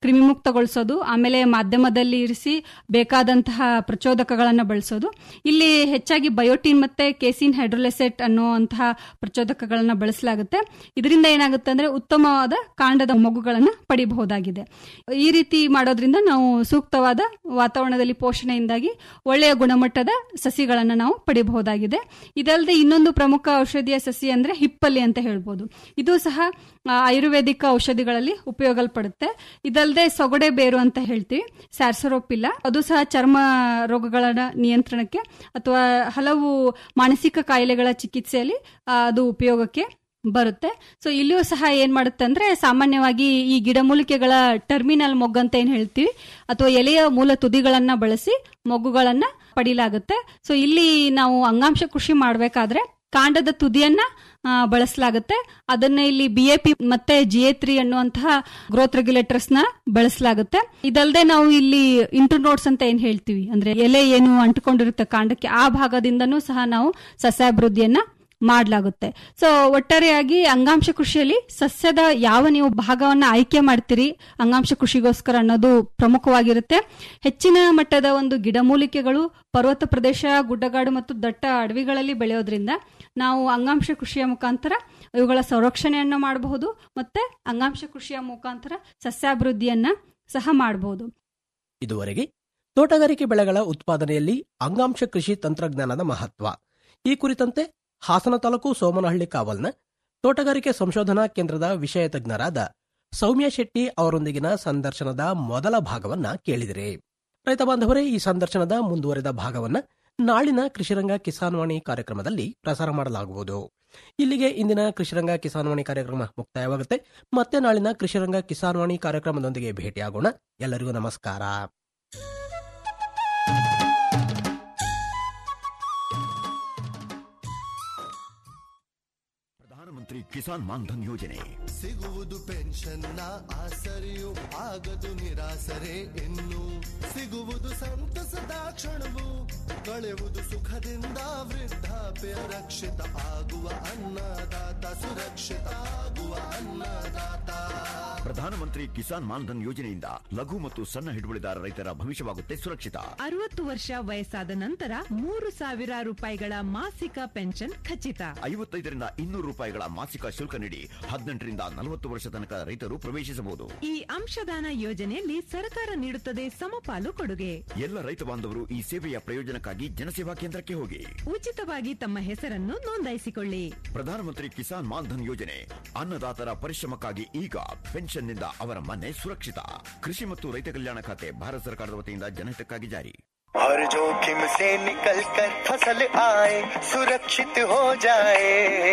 ಕ್ರಿಮಿಮುಕ್ತಗೊಳಿಸೋದು ಆಮೇಲೆ ಮಾಧ್ಯಮದಲ್ಲಿ ಇರಿಸಿ ಬೇಕಾದಂತಹ ಪ್ರಚೋದಕಗಳನ್ನು ಬಳಸೋದು ಇಲ್ಲಿ ಹೆಚ್ಚಾಗಿ ಬಯೋಟಿನ್ ಮತ್ತೆ ಕೇಸಿನ್ ಹೈಡ್ರೋಲೆಸೆಟ್ ಅನ್ನುವಂತಹ ಪ್ರಚೋದಕಗಳನ್ನು ಬಳಸಲಾಗುತ್ತೆ ಇದರಿಂದ ಏನಾಗುತ್ತೆ ಅಂದ್ರೆ ಉತ್ತಮವಾದ ಕಾಂಡದ ಮಗುಗಳನ್ನು ಪಡಿಬಹುದಾಗಿದೆ ಈ ರೀತಿ ಮಾಡೋದ್ರಿಂದ ನಾವು ಸೂಕ್ತವಾದ ವಾತಾವರಣದಲ್ಲಿ ಪೋಷಣೆಯಿಂದಾಗಿ ಒಳ್ಳೆಯ ಗುಣಮಟ್ಟದ ಸಸಿಗಳನ್ನು ನಾವು ಪಡಿಬಹುದಾಗಿದೆ ಇದಲ್ಲದೆ ಇನ್ನೊಂದು ಪ್ರಮುಖ ಔಷಧಿಯ ಸಸಿ ಅಂದ್ರೆ ಹಿಪ್ಪಲಿ ಅಂತ ಹೇಳ್ಬೋದು ಇದು ಸಹ ಆ, ಆಯುರ್ವೇದಿಕ ಔಷಧಿಗಳಲ್ಲಿ ಉಪಯೋಗಲ್ಪಡುತ್ತೆ ಇದಲ್ಲದೆ ಸೊಗಡೆ ಬೇರು ಅಂತ ಹೇಳ್ತೀವಿ ಸ್ಯಾರ್ಸರೋಪಿಲ್ಲ ಅದು ಸಹ ಚರ್ಮ ರೋಗಗಳ ನಿಯಂತ್ರಣಕ್ಕೆ ಅಥವಾ ಹಲವು ಮಾನಸಿಕ ಕಾಯಿಲೆಗಳ ಚಿಕಿತ್ಸೆಯಲ್ಲಿ ಆ, ಅದು ಉಪಯೋಗಕ್ಕೆ ಬರುತ್ತೆ ಸೊ ಇಲ್ಲಿಯೂ ಸಹ ಏನ್ ಮಾಡುತ್ತೆ ಅಂದ್ರೆ ಸಾಮಾನ್ಯವಾಗಿ ಈ ಗಿಡಮೂಲಿಕೆಗಳ ಟರ್ಮಿನಲ್ ಮೊಗ್ಗು ಅಂತ ಏನ್ ಹೇಳ್ತೀವಿ ಅಥವಾ ಎಲೆಯ ಮೂಲ ತುದಿಗಳನ್ನ ಬಳಸಿ ಮೊಗ್ಗುಗಳನ್ನ ಪಡಿಲಾಗುತ್ತೆ ಸೊ ಇಲ್ಲಿ ನಾವು ಅಂಗಾಂಶ ಕೃಷಿ ಮಾಡಬೇಕಾದ್ರೆ ಕಾಂಡದ ತುದಿಯನ್ನ ಆ, ಬಳಸಲಾಗುತ್ತೆ ಅದನ್ನ ಇಲ್ಲಿ ಬಿ ಎ ಪಿ ಮತ್ತೆ ಜಿ ಎ ತ್ರೀ ಅನ್ನುವಂತಹ ಗ್ರೋತ್ ರೆಗ್ಯುಲೇಟರ್ಸ್ ನ ಬಳಸಲಾಗುತ್ತೆ ಇದಲ್ಲದೆ ನಾವು ಇಲ್ಲಿ ಇಂಟರ್ನೋಟ್ಸ್ ಅಂತ ಏನ್ ಹೇಳ್ತೀವಿ ಅಂದ್ರೆ ಎಲೆ ಏನು ಅಂಟಿಕೊಂಡಿರುತ್ತೆ ಕಾಂಡಕ್ಕೆ ಆ ಭಾಗದಿಂದನೂ ಸಹ ನಾವು ಸಸ್ಯಾಭಿವೃದ್ಧಿಯನ್ನ ಮಾಡಲಾಗುತ್ತೆ ಸೊ ಒಟ್ಟಾರೆಯಾಗಿ ಅಂಗಾಂಶ ಕೃಷಿಯಲ್ಲಿ ಸಸ್ಯದ ಯಾವ ನೀವು ಭಾಗವನ್ನ ಆಯ್ಕೆ ಮಾಡ್ತೀರಿ ಅಂಗಾಂಶ ಕೃಷಿಗೋಸ್ಕರ ಅನ್ನೋದು ಪ್ರಮುಖವಾಗಿರುತ್ತೆ ಹೆಚ್ಚಿನ ಮಟ್ಟದ ಒಂದು ಗಿಡಮೂಲಿಕೆಗಳು ಪರ್ವತ ಪ್ರದೇಶ ಗುಡ್ಡಗಾಡು ಮತ್ತು ದಟ್ಟ ಅಡವಿಗಳಲ್ಲಿ ಬೆಳೆಯೋದ್ರಿಂದ ನಾವು ಅಂಗಾಂಶ ಕೃಷಿಯ ಮುಖಾಂತರ ಇವುಗಳ ಸಂರಕ್ಷಣೆಯನ್ನ ಮಾಡಬಹುದು ಮತ್ತೆ ಅಂಗಾಂಶ ಕೃಷಿಯ ಮುಖಾಂತರ ಸಸ್ಯಾಭಿವೃದ್ಧಿಯನ್ನ ಸಹ ಮಾಡಬಹುದು ಇದುವರೆಗೆ ತೋಟಗಾರಿಕೆ ಬೆಳೆಗಳ ಉತ್ಪಾದನೆಯಲ್ಲಿ ಅಂಗಾಂಶ ಕೃಷಿ ತಂತ್ರಜ್ಞಾನದ ಮಹತ್ವ ಈ ಕುರಿತಂತೆ ಹಾಸನ ತಾಲೂಕು ಸೋಮನಹಳ್ಳಿ ಕಾವಲ್ನ ತೋಟಗಾರಿಕೆ ಸಂಶೋಧನಾ ಕೇಂದ್ರದ ವಿಷಯ ತಜ್ಞರಾದ ಸೌಮ್ಯ ಶೆಟ್ಟಿ ಅವರೊಂದಿಗಿನ ಸಂದರ್ಶನದ ಮೊದಲ ಭಾಗವನ್ನ ಕೇಳಿದಿರಿ ರೈತ ಬಾಂಧವರೇ ಈ ಸಂದರ್ಶನದ ಮುಂದುವರೆದ ಭಾಗವನ್ನ ನಾಳಿನ ಕೃಷಿರಂಗ ಕಿಸಾನ್ವಾಣಿ ಕಾರ್ಯಕ್ರಮದಲ್ಲಿ ಪ್ರಸಾರ ಮಾಡಲಾಗುವುದು ಇಲ್ಲಿಗೆ ಇಂದಿನ ಕೃಷಿರಂಗ ಕಿಸಾನ್ವಾಣಿ ಕಾರ್ಯಕ್ರಮ ಮುಕ್ತಾಯವಾಗುತ್ತೆ ಮತ್ತೆ ನಾಳಿನ ಕೃಷಿರಂಗ ಕಿಸಾನ್ವಾಣಿ ಕಾರ್ಯಕ್ರಮದೊಂದಿಗೆ ಭೇಟಿಯಾಗೋಣ ಎಲ್ಲರಿಗೂ ನಮಸ್ಕಾರ ಪ್ರಧಾನಮಂತ್ರಿ ಕಿಸಾನ್ ಮಾನ್ಧನ್ ಯೋಜನೆ ಸಿಗುವುದು ಪೆನ್ಷನ್ನ ಆಸರೆಯು ಆಗದು ನಿರಾಸರೆ ಇನ್ನು ಸಿಗುವುದು ಸಂತಸದ ಕ್ಷಣವು ಕಳೆಯುವುದು ಸುಖದಿಂದ ವೃದ್ಧಾಪ್ಯ ರಕ್ಷಿತ ಆಗುವ ಅನ್ನದಾತ ಸುರಕ್ಷಿತ ಆಗುವ ಅನ್ನದಾತ ಪ್ರಧಾನಮಂತ್ರಿ ಕಿಸಾನ್ ಮಾನ್ಧನ್ ಯೋಜನೆಯಿಂದ ಲಘು ಮತ್ತು ಸಣ್ಣ ಹಿಡುವಳಿದಾರ ರೈತರ ಭವಿಷ್ಯವಾಗುತ್ತೆ ಸುರಕ್ಷಿತ ಅರವತ್ತು ವರ್ಷ ವಯಸ್ಸಾದ ನಂತರ ಮೂರು ಸಾವಿರ ರೂಪಾಯಿಗಳ ಮಾಸಿಕ ಪೆನ್ಷನ್ ಖಚಿತ ಐವತ್ತೈದರಿಂದ ಇನ್ನೂರು ರೂಪಾಯಿಗಳ ಮಾಸಿಕ ಶುಲ್ಕ ನೀಡಿ ಹದಿನೆಂಟರಿಂದ ನಲವತ್ತು ವರ್ಷ ತನಕ ರೈತರು ಪ್ರವೇಶಿಸಬಹುದು ಈ ಅಂಶದಾನ ಯೋಜನೆಯಲ್ಲಿ ಸರ್ಕಾರ ನೀಡುತ್ತದೆ ಸಮಪಾಲು ಕೊಡುಗೆ ಎಲ್ಲ ರೈತ ಬಾಂಧವರು ಈ ಸೇವೆಯ ಪ್ರಯೋಜನಕ್ಕಾಗಿ ಜನಸೇವಾ ಕೇಂದ್ರಕ್ಕೆ ಹೋಗಿ ಉಚಿತವಾಗಿ ತಮ್ಮ ಹೆಸರನ್ನು ನೋಂದಾಯಿಸಿಕೊಳ್ಳಿ ಪ್ರಧಾನಮಂತ್ರಿ ಕಿಸಾನ್ ಮಾನ್ಧನ್ ಯೋಜನೆ ಅನ್ನದಾತರ ಪರಿಶ್ರಮಕ್ಕಾಗಿ ಈಗ ಪೆನ್ಷನ್ನಿಂದ ಅವರ ಮನೆ ಸುರಕ್ಷಿತ ಕೃಷಿ ಮತ್ತು ರೈತ ಕಲ್ಯಾಣ ಖಾತೆ ಭಾರತ ಸರ್ಕಾರದ ವತಿಯಿಂದ ಜನಹಿತಕ್ಕಾಗಿ ಜಾರಿ हर जोखिम से निकल कर फसल आए सुरक्षित हो जाए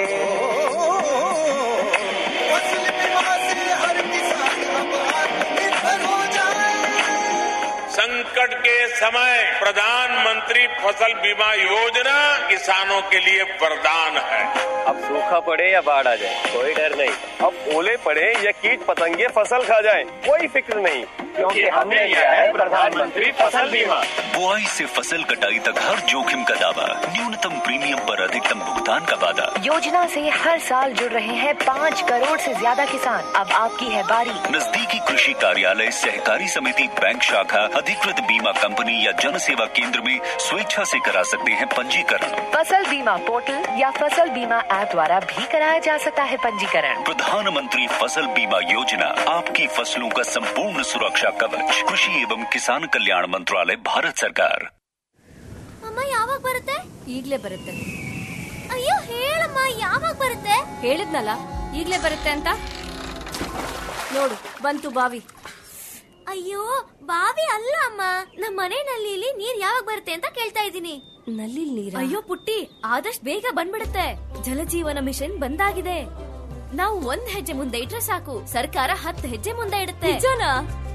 फसल बीमा से हर किसान अब आत्मनिर्भर हो जाए संकट के समय प्रधानमंत्री फसल बीमा योजना किसानों के लिए वरदान है अब सूखा पड़े या बाढ़ आ जाए कोई डर नहीं अब ओले पड़े या कीट पतंगे फसल खा जाए कोई फिक्र नहीं क्योंकि हमने लिया है प्रधानमंत्री फसल बीमा बुआई से फसल कटाई तक हर जोखिम का दावा न्यूनतम प्रीमियम पर अधिकतम भुगतान का वादा योजना से हर साल जुड़ रहे हैं पाँच करोड़ से ज्यादा किसान अब आपकी है बारी नजदीकी कृषि कार्यालय सहकारी समिति बैंक शाखा अधिकृत बीमा कंपनी या जन सेवा केंद्र में स्वेच्छा से करा सकते हैं पंजीकरण फसल बीमा पोर्टल या फसल बीमा ऐप द्वारा भी कराया जा सकता है पंजीकरण प्रधानमंत्री फसल बीमा योजना आपकी फसलों का संपूर्ण सुरक्षा कवच कृषि एवं किसान कल्याण मंत्रालय भारत सरकार ಅಮ್ಮ ಯಾವಾಗ ಬರುತ್ತೆ ಈಗ್ಲೇ ಬರುತ್ತೆ ಅಯ್ಯೋ ಹೇಳಮ್ಮ ಯಾವಾಗ ಬರುತ್ತೆ ಹೇಳಿದ್ನಲ್ಲ ಈಗ್ಲೇ ಬರುತ್ತೆ ಅಂತ ನೋಡು ಬಂತು ಬಾವಿ ಅಯ್ಯೋ ಬಾವಿ ಅಲ್ಲ ಅಮ್ಮ ನಮ್ಮ ಮನೆ ನಲ್ಲಿಲಿ ನೀರ್ ಯಾವಾಗ ಬರುತ್ತೆ ಅಂತ ಕೇಳ್ತಾ ಇದ್ದೀನಿ ನಲ್ಲಿ ನೀರ ಅಯ್ಯೋ ಪುಟ್ಟಿ ಆದಷ್ಟು ಬೇಗ ಬಂದ್ಬಿಡುತ್ತೆ ಜಲಜೀವನ ಮಿಷನ್ ಬಂದಾಗಿದೆ ನಾವು ಒಂದ್ ಹೆಜ್ಜೆ ಮುಂದೆ ಇಟ್ರೆ ಸಾಕು ಸರ್ಕಾರ ಹತ್ತು ಹೆಜ್ಜೆ ಮುಂದೆ ಇಡುತ್ತೆ ನಿಜನಾ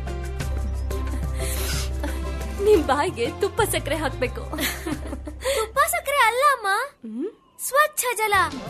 ನಿಮ್ ಬಾಯಿಗೆ ತುಪ್ಪ ಸಕ್ಕರೆ ಹಾಕ್ಬೇಕು ತುಪ್ಪ ಸಕ್ಕರೆ ಅಲ್ಲ ಅಮ್ಮ ಸ್ವಚ್ಛ ಜಲ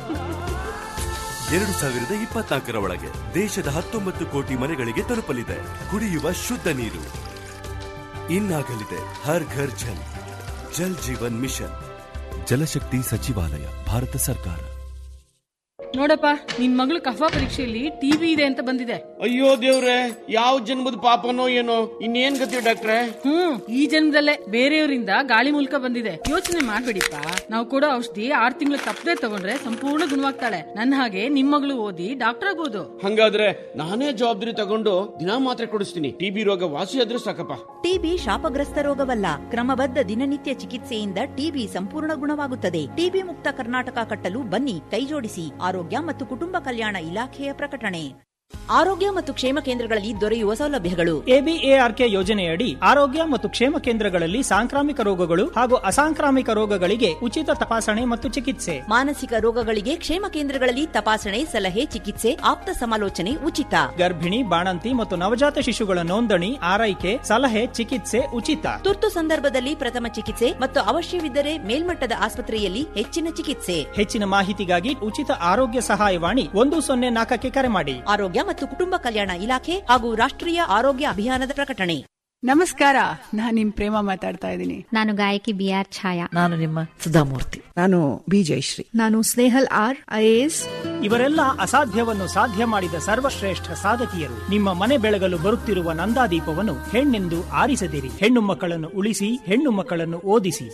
ಎರಡು ಸಾವಿರದ ಇಪ್ಪತ್ನಾಲ್ಕರ ಒಳಗೆ ದೇಶದ ಹತ್ತೊಂಬತ್ತು ಕೋಟಿ ಮನೆಗಳಿಗೆ ತಲುಪಲಿದೆ ಕುಡಿಯುವ ಶುದ್ಧ ನೀರು ಇನ್ನಾಗಲಿದೆ ಹರ್ ಘರ್ ಜಲ್ ಜಲ್ ಜೀವನ್ ಮಿಷನ್ ಜಲಶಕ್ತಿ ಸಚಿವಾಲಯ ಭಾರತ ಸರ್ಕಾರ ನೋಡಪ್ಪ ನಿನ್ ಮಗಳು ಕಫ ಪರೀಕ್ಷೆಯಲ್ಲಿ ಟಿವಿ ಇದೆ ಅಂತ ಬಂದಿದೆ ಅಯ್ಯೋ ದೇವ್ರೆ ಯಾವ ಜನ್ಮದ ಪಾಪನೋ ಏನೋ ಇನ್ನೇನ್ ಗತಿ ಡಾಕ್ಟ್ರೆ ಹ್ಮ್ ಈ ಜನ್ಮದಲ್ಲೇ ಬೇರೆಯವರಿಂದ ಗಾಳಿ ಮೂಲಕ ಬಂದಿದೆ ಯೋಚನೆ ಮಾಡ್ಬೇಡಿಪ್ಪ ನಾವು ಕೊಡೋ ಔಷಧಿ ಆರ್ ತಿಂಗಳು ತಪ್ಪದೆ ತಗೊಂಡ್ರೆ ಸಂಪೂರ್ಣ ಗುಣವಾಗ್ತಾಳೆ ನನ್ನ ಹಾಗೆ ನಿಮ್ ಮಗಳು ಓದಿ ಡಾಕ್ಟರ್ ಆಗ್ಬೋದು ಹಂಗಾದ್ರೆ ನಾನೇ ಜವಾಬ್ದಾರಿ ತಗೊಂಡು ದಿನಾ ಮಾತ್ರೆ ಕೊಡಿಸ್ತೀನಿ ಟಿಬಿ ರೋಗ ವಾಸಿ ಆದ್ರೂ ಸಾಕಪ್ಪ ಟಿಬಿ ಶಾಪಗ್ರಸ್ತ ರೋಗವಲ್ಲ ಕ್ರಮಬದ್ಧ ದಿನನಿತ್ಯ ಚಿಕಿತ್ಸೆಯಿಂದ ಟಿಬಿ ಸಂಪೂರ್ಣ ಗುಣವಾಗುತ್ತದೆ ಟಿಬಿ ಮುಕ್ತ ಕರ್ನಾಟಕ ಕಟ್ಟಲು ಬನ್ನಿ ಕೈಜೋಡಿಸಿ ಆರೋಗ್ಯ ಮತ್ತು ಕುಟುಂಬ ಕಲ್ಯಾಣ ಇಲಾಖೆಯ ಪ್ರಕಟಣೆ ಆರೋಗ್ಯ ಮತ್ತು ಕ್ಷೇಮ ಕೇಂದ್ರಗಳಲ್ಲಿ ದೊರೆಯುವ ಸೌಲಭ್ಯಗಳು ಎಬಿಎಆರ್ಕೆ ಯೋಜನೆಯಡಿ ಆರೋಗ್ಯ ಮತ್ತು ಕ್ಷೇಮ ಕೇಂದ್ರಗಳಲ್ಲಿ ಸಾಂಕ್ರಾಮಿಕ ರೋಗಗಳು ಹಾಗೂ ಅಸಾಂಕ್ರಾಮಿಕ ರೋಗಗಳಿಗೆ ಉಚಿತ ತಪಾಸಣೆ ಮತ್ತು ಚಿಕಿತ್ಸೆ ಮಾನಸಿಕ ರೋಗಗಳಿಗೆ ಕ್ಷೇಮ ಕೇಂದ್ರಗಳಲ್ಲಿ ತಪಾಸಣೆ ಸಲಹೆ ಚಿಕಿತ್ಸೆ ಆಪ್ತ ಸಮಾಲೋಚನೆ ಉಚಿತ ಗರ್ಭಿಣಿ ಬಾಣಂತಿ ಮತ್ತು ನವಜಾತ ಶಿಶುಗಳ ನೋಂದಣಿ ಆರೈಕೆ ಸಲಹೆ ಚಿಕಿತ್ಸೆ ಉಚಿತ ತುರ್ತು ಸಂದರ್ಭದಲ್ಲಿ ಪ್ರಥಮ ಚಿಕಿತ್ಸೆ ಮತ್ತು ಅವಶ್ಯವಿದ್ದರೆ ಮೇಲ್ಮಟ್ಟದ ಆಸ್ಪತ್ರೆಯಲ್ಲಿ ಹೆಚ್ಚಿನ ಚಿಕಿತ್ಸೆ ಹೆಚ್ಚಿನ ಮಾಹಿತಿಗಾಗಿ ಉಚಿತ ಆರೋಗ್ಯ ಸಹಾಯವಾಣಿ ಒಂದು ಸೊನ್ನೆ ನಾಲ್ಕಕ್ಕೆ ಕರೆ ಮಾಡಿ ಆರೋಗ್ಯ ಮತ್ತು ಕುಟುಂಬ ಕಲ್ಯಾಣ ಇಲಾಖೆ ಹಾಗೂ ರಾಷ್ಟ್ರೀಯ ಆರೋಗ್ಯ ಅಭಿಯಾನದ ಪ್ರಕಟಣೆ ನಮಸ್ಕಾರ ನಾನು ನಿಮ್ ಪ್ರೇಮ ಮಾತಾಡ್ತಾ ಇದ್ದೀನಿ ನಾನು ಗಾಯಕಿ ಬಿ ಆರ್ ಛಾಯಾ ನಾನು ನಿಮ್ಮ ಸುಧಾಮೂರ್ತಿ ನಾನು ಬಿ ಜಯಶ್ರೀ ನಾನು ಸ್ನೇಹಲ್ ಆರ್ ಐಎಎಸ್ ಇವರೆಲ್ಲ ಅಸಾಧ್ಯವನ್ನು ಸಾಧ್ಯ ಮಾಡಿದ ಸರ್ವಶ್ರೇಷ್ಠ ಸಾಧಕಿಯರು ನಿಮ್ಮ ಮನೆ ಬೆಳಗಲು ಬರುತ್ತಿರುವ ನಂದಾದೀಪವನ್ನು ಹೆಣ್ಣೆಂದು ಆರಿಸದಿರಿ ಹೆಣ್ಣು ಮಕ್ಕಳನ್ನು ಉಳಿಸಿ ಹೆಣ್ಣು ಮಕ್ಕಳನ್ನು ಓದಿಸಿ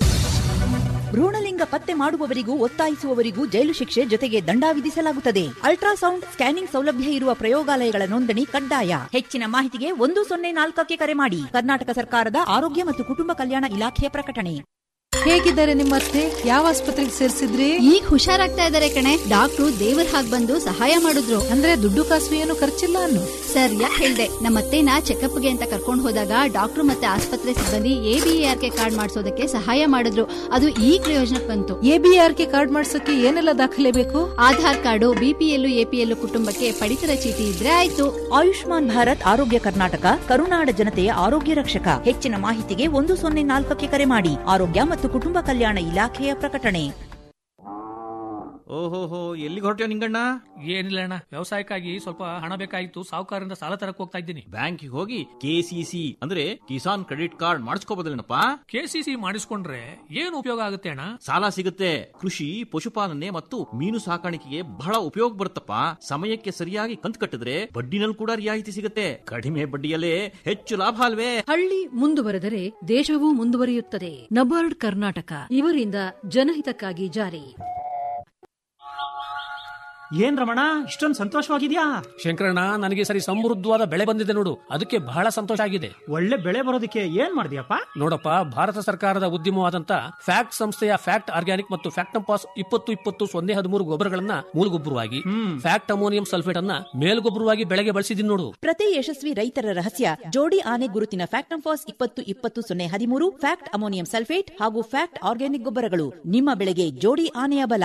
ಭ್ರೂಣಲಿಂಗ ಪತ್ತೆ ಮಾಡುವವರಿಗೂ ಒತ್ತಾಯಿಸುವವರಿಗೂ ಜೈಲು ಶಿಕ್ಷೆ ಜೊತೆಗೆ ದಂಡ ವಿಧಿಸಲಾಗುತ್ತದೆ ಅಲ್ಟ್ರಾಸೌಂಡ್ ಸ್ಕ್ಯಾನಿಂಗ್ ಸೌಲಭ್ಯ ಇರುವ ಪ್ರಯೋಗಾಲಯಗಳ ನೋಂದಣಿ ಕಡ್ಡಾಯ ಹೆಚ್ಚಿನ ಮಾಹಿತಿಗೆ ಒಂದು ಸೊನ್ನೆ ನಾಲ್ಕಕ್ಕೆ ಕರೆ ಮಾಡಿ ಕರ್ನಾಟಕ ಸರ್ಕಾರದ ಆರೋಗ್ಯ ಮತ್ತು ಕುಟುಂಬ ಕಲ್ಯಾಣ ಇಲಾಖೆಯ ಪ್ರಕಟಣೆ ಹೇಗಿದ್ದಾರೆ ನಿಮ್ಮ ಅತ್ತೆ ಯಾವ ಆಸ್ಪತ್ರೆಗೆ ಸೇರಿಸಿದ್ರಿ ಈಗ ಹುಷಾರಾಗ್ತಾ ಇದಾರೆ ಕಣೆ ಡಾಕ್ಟ್ರು ದೇವರ ಹಾಗ್ ಬಂದು ಸಹಾಯ ಮಾಡಿದ್ರು ಅಂದ್ರೆ ದುಡ್ಡು ಕಾಸು ಏನು ಖರ್ಚಿಲ್ಲ ಅನ್ನು ಸರ್ ಯಾಕೆ ಹೇಳ್ದೆ ನಮ್ಮತ್ತೆನ ಚೆಕಪ್ಗೆ ಅಂತ ಕರ್ಕೊಂಡು ಹೋದಾಗ ಡಾಕ್ಟ್ರು ಮತ್ತೆ ಆಸ್ಪತ್ರೆ ಸಿಬ್ಬಂದಿ ಎಬಿಆರ್ಕೆ ಕಾರ್ಡ್ ಮಾಡಿಸೋದಕ್ಕೆ ಸಹಾಯ ಮಾಡಿದ್ರು ಅದು ಈ ಪ್ರಯೋಜನಕ್ಕೆ ಬಂತು ಎಬಿಆರ್ಕೆ ಕಾರ್ಡ್ ಮಾಡ್ಸಕ್ಕೆ ಏನೆಲ್ಲ ದಾಖಲೆ ಬೇಕು ಆಧಾರ್ ಕಾರ್ಡು ಬಿಪಿಎಲ್ ಎಪಿಎಲ್ ಕುಟುಂಬಕ್ಕೆ ಪಡಿತರ ಚೀಟಿ ಇದ್ರೆ ಆಯ್ತು ಆಯುಷ್ಮಾನ್ ಭಾರತ್ ಆರೋಗ್ಯ ಕರ್ನಾಟಕ ಕರುನಾಡ ಜನತೆಯ ಆರೋಗ್ಯ ರಕ್ಷಕ ಹೆಚ್ಚಿನ ಮಾಹಿತಿಗೆ ಒಂದು ಸೊನ್ನೆ ನಾಲ್ಕಕ್ಕೆ ಕರೆ ಮಾಡಿ ಆರೋಗ್ಯ ಮತ್ತು ಕುಟುಂಬ ಕಲ್ಯಾಣ ಇಲಾಖೆಯ ಪ್ರಕಟಣೆ ಓಹೋಹೋ ಎಲ್ಲಿಗೆ ಹೊರಟ್ಯೋ ನಿಂಗಣ್ಣ ಏನಿಲ್ಲ ಅಣ್ಣ ವ್ಯವಸಾಯಕ್ಕಾಗಿ ಸ್ವಲ್ಪ ಹಣ ಬೇಕಾಗಿತ್ತು ಸಾಹುಕಾರರಿಂದ ಸಾಲ ತರಕ್ ಹೋಗ್ತಾ ಇದ್ದೀನಿ ಬ್ಯಾಂಕಿಗೆ ಹೋಗಿ ಕೆಸಿಸಿ ಅಂದ್ರೆ ಕಿಸಾನ್ ಕ್ರೆಡಿಟ್ ಕಾರ್ಡ್ ಮಾಡಿಸ್ಕೋಬೋದಲ್ಲೇನಪ್ಪ ಕೆಸಿಸಿ ಮಾಡಿಸ್ಕೊಂಡ್ರೆ ಏನು ಉಪಯೋಗ ಆಗುತ್ತೆ ಅಣ್ಣ ಸಾಲ ಸಿಗುತ್ತೆ ಕೃಷಿ ಪಶುಪಾಲನೆ ಮತ್ತು ಮೀನು ಸಾಕಾಣಿಕೆಗೆ ಬಹಳ ಉಪಯೋಗ ಬರುತ್ತಪ್ಪ ಸಮಯಕ್ಕೆ ಸರಿಯಾಗಿ ಕಂತು ಕಟ್ಟಿದ್ರೆ ಬಡ್ಡಿನಲ್ಲಿ ಕೂಡ ರಿಯಾಯಿತಿ ಸಿಗುತ್ತೆ ಕಡಿಮೆ ಬಡ್ಡಿಯಲ್ಲೇ ಹೆಚ್ಚು ಲಾಭ ಅಲ್ವೇ ಹಳ್ಳಿ ಮುಂದುವರೆದರೆ ದೇಶವೂ ಮುಂದುವರಿಯುತ್ತದೆ ನಬಾರ್ಡ್ ಕರ್ನಾಟಕ ಇವರಿಂದ ಜನಹಿತಕ್ಕಾಗಿ ಜಾರಿ ಏನ್ ರಮಣ ಇಷ್ಟೊಂದು ಸಂತೋಷವಾಗಿದ್ಯಾ ಶಂಕರಣ್ಣ ನನಗೆ ಸರಿ ಸಮೃದ್ಧವಾದ ಬೆಳೆ ಬಂದಿದೆ ನೋಡು ಅದಕ್ಕೆ ಬಹಳ ಸಂತೋಷ ಆಗಿದೆ ಒಳ್ಳೆ ಬೆಳೆ ಬರೋದಕ್ಕೆ ಏನ್ ಮಾಡಿದ್ಯಪ್ಪ ನೋಡಪ್ಪ ಭಾರತ ಸರ್ಕಾರದ ಉದ್ಯಮವಾದಂತ ಫ್ಯಾಕ್ಟ್ ಸಂಸ್ಥೆಯ ಫ್ಯಾಕ್ಟ್ ಆರ್ಗ್ಯಾನಿಕ್ ಮತ್ತು ಫ್ಯಾಕ್ಟಂಪಾಸ್ ಇಪ್ಪತ್ತು ಇಪ್ಪತ್ತು ಸೊನ್ನೆ ಹದಿಮೂರು ಗೊಬ್ಬರಗಳನ್ನ ಮೂಲಗೊಬ್ಬರವಾಗಿ ಫ್ಯಾಕ್ಟ್ ಅಮೋನಿಯಂ ಸಲ್ಫೇಟ್ ಅನ್ನ ಮೇಲ್ಗೊಬ್ಬರವಾಗಿ ಬೆಳೆಗೆ ಬಳಸಿದೀನಿ ನೋಡು ಪ್ರತಿ ಯಶಸ್ವಿ ರೈತರ ರಹಸ್ಯ ಜೋಡಿ ಆನೆ ಗುರುತಿನ ಫ್ಯಾಕ್ಟಂಫಾಸ್ ಇಪ್ಪತ್ತು ಇಪ್ಪತ್ತು ಸೊನ್ನೆ ಹದಿಮೂರು ಫ್ಯಾಕ್ಟ್ ಅಮೋನಿಯಂ ಸಲ್ಫೇಟ್ ಹಾಗೂ ಫ್ಯಾಕ್ಟ್ ಆರ್ಗ್ಯಾನಿಕ್ ಗೊಬ್ಬರಗಳು ನಿಮ್ಮ ಬೆಳೆಗೆ ಜೋಡಿ ಆನೆಯ ಬಲ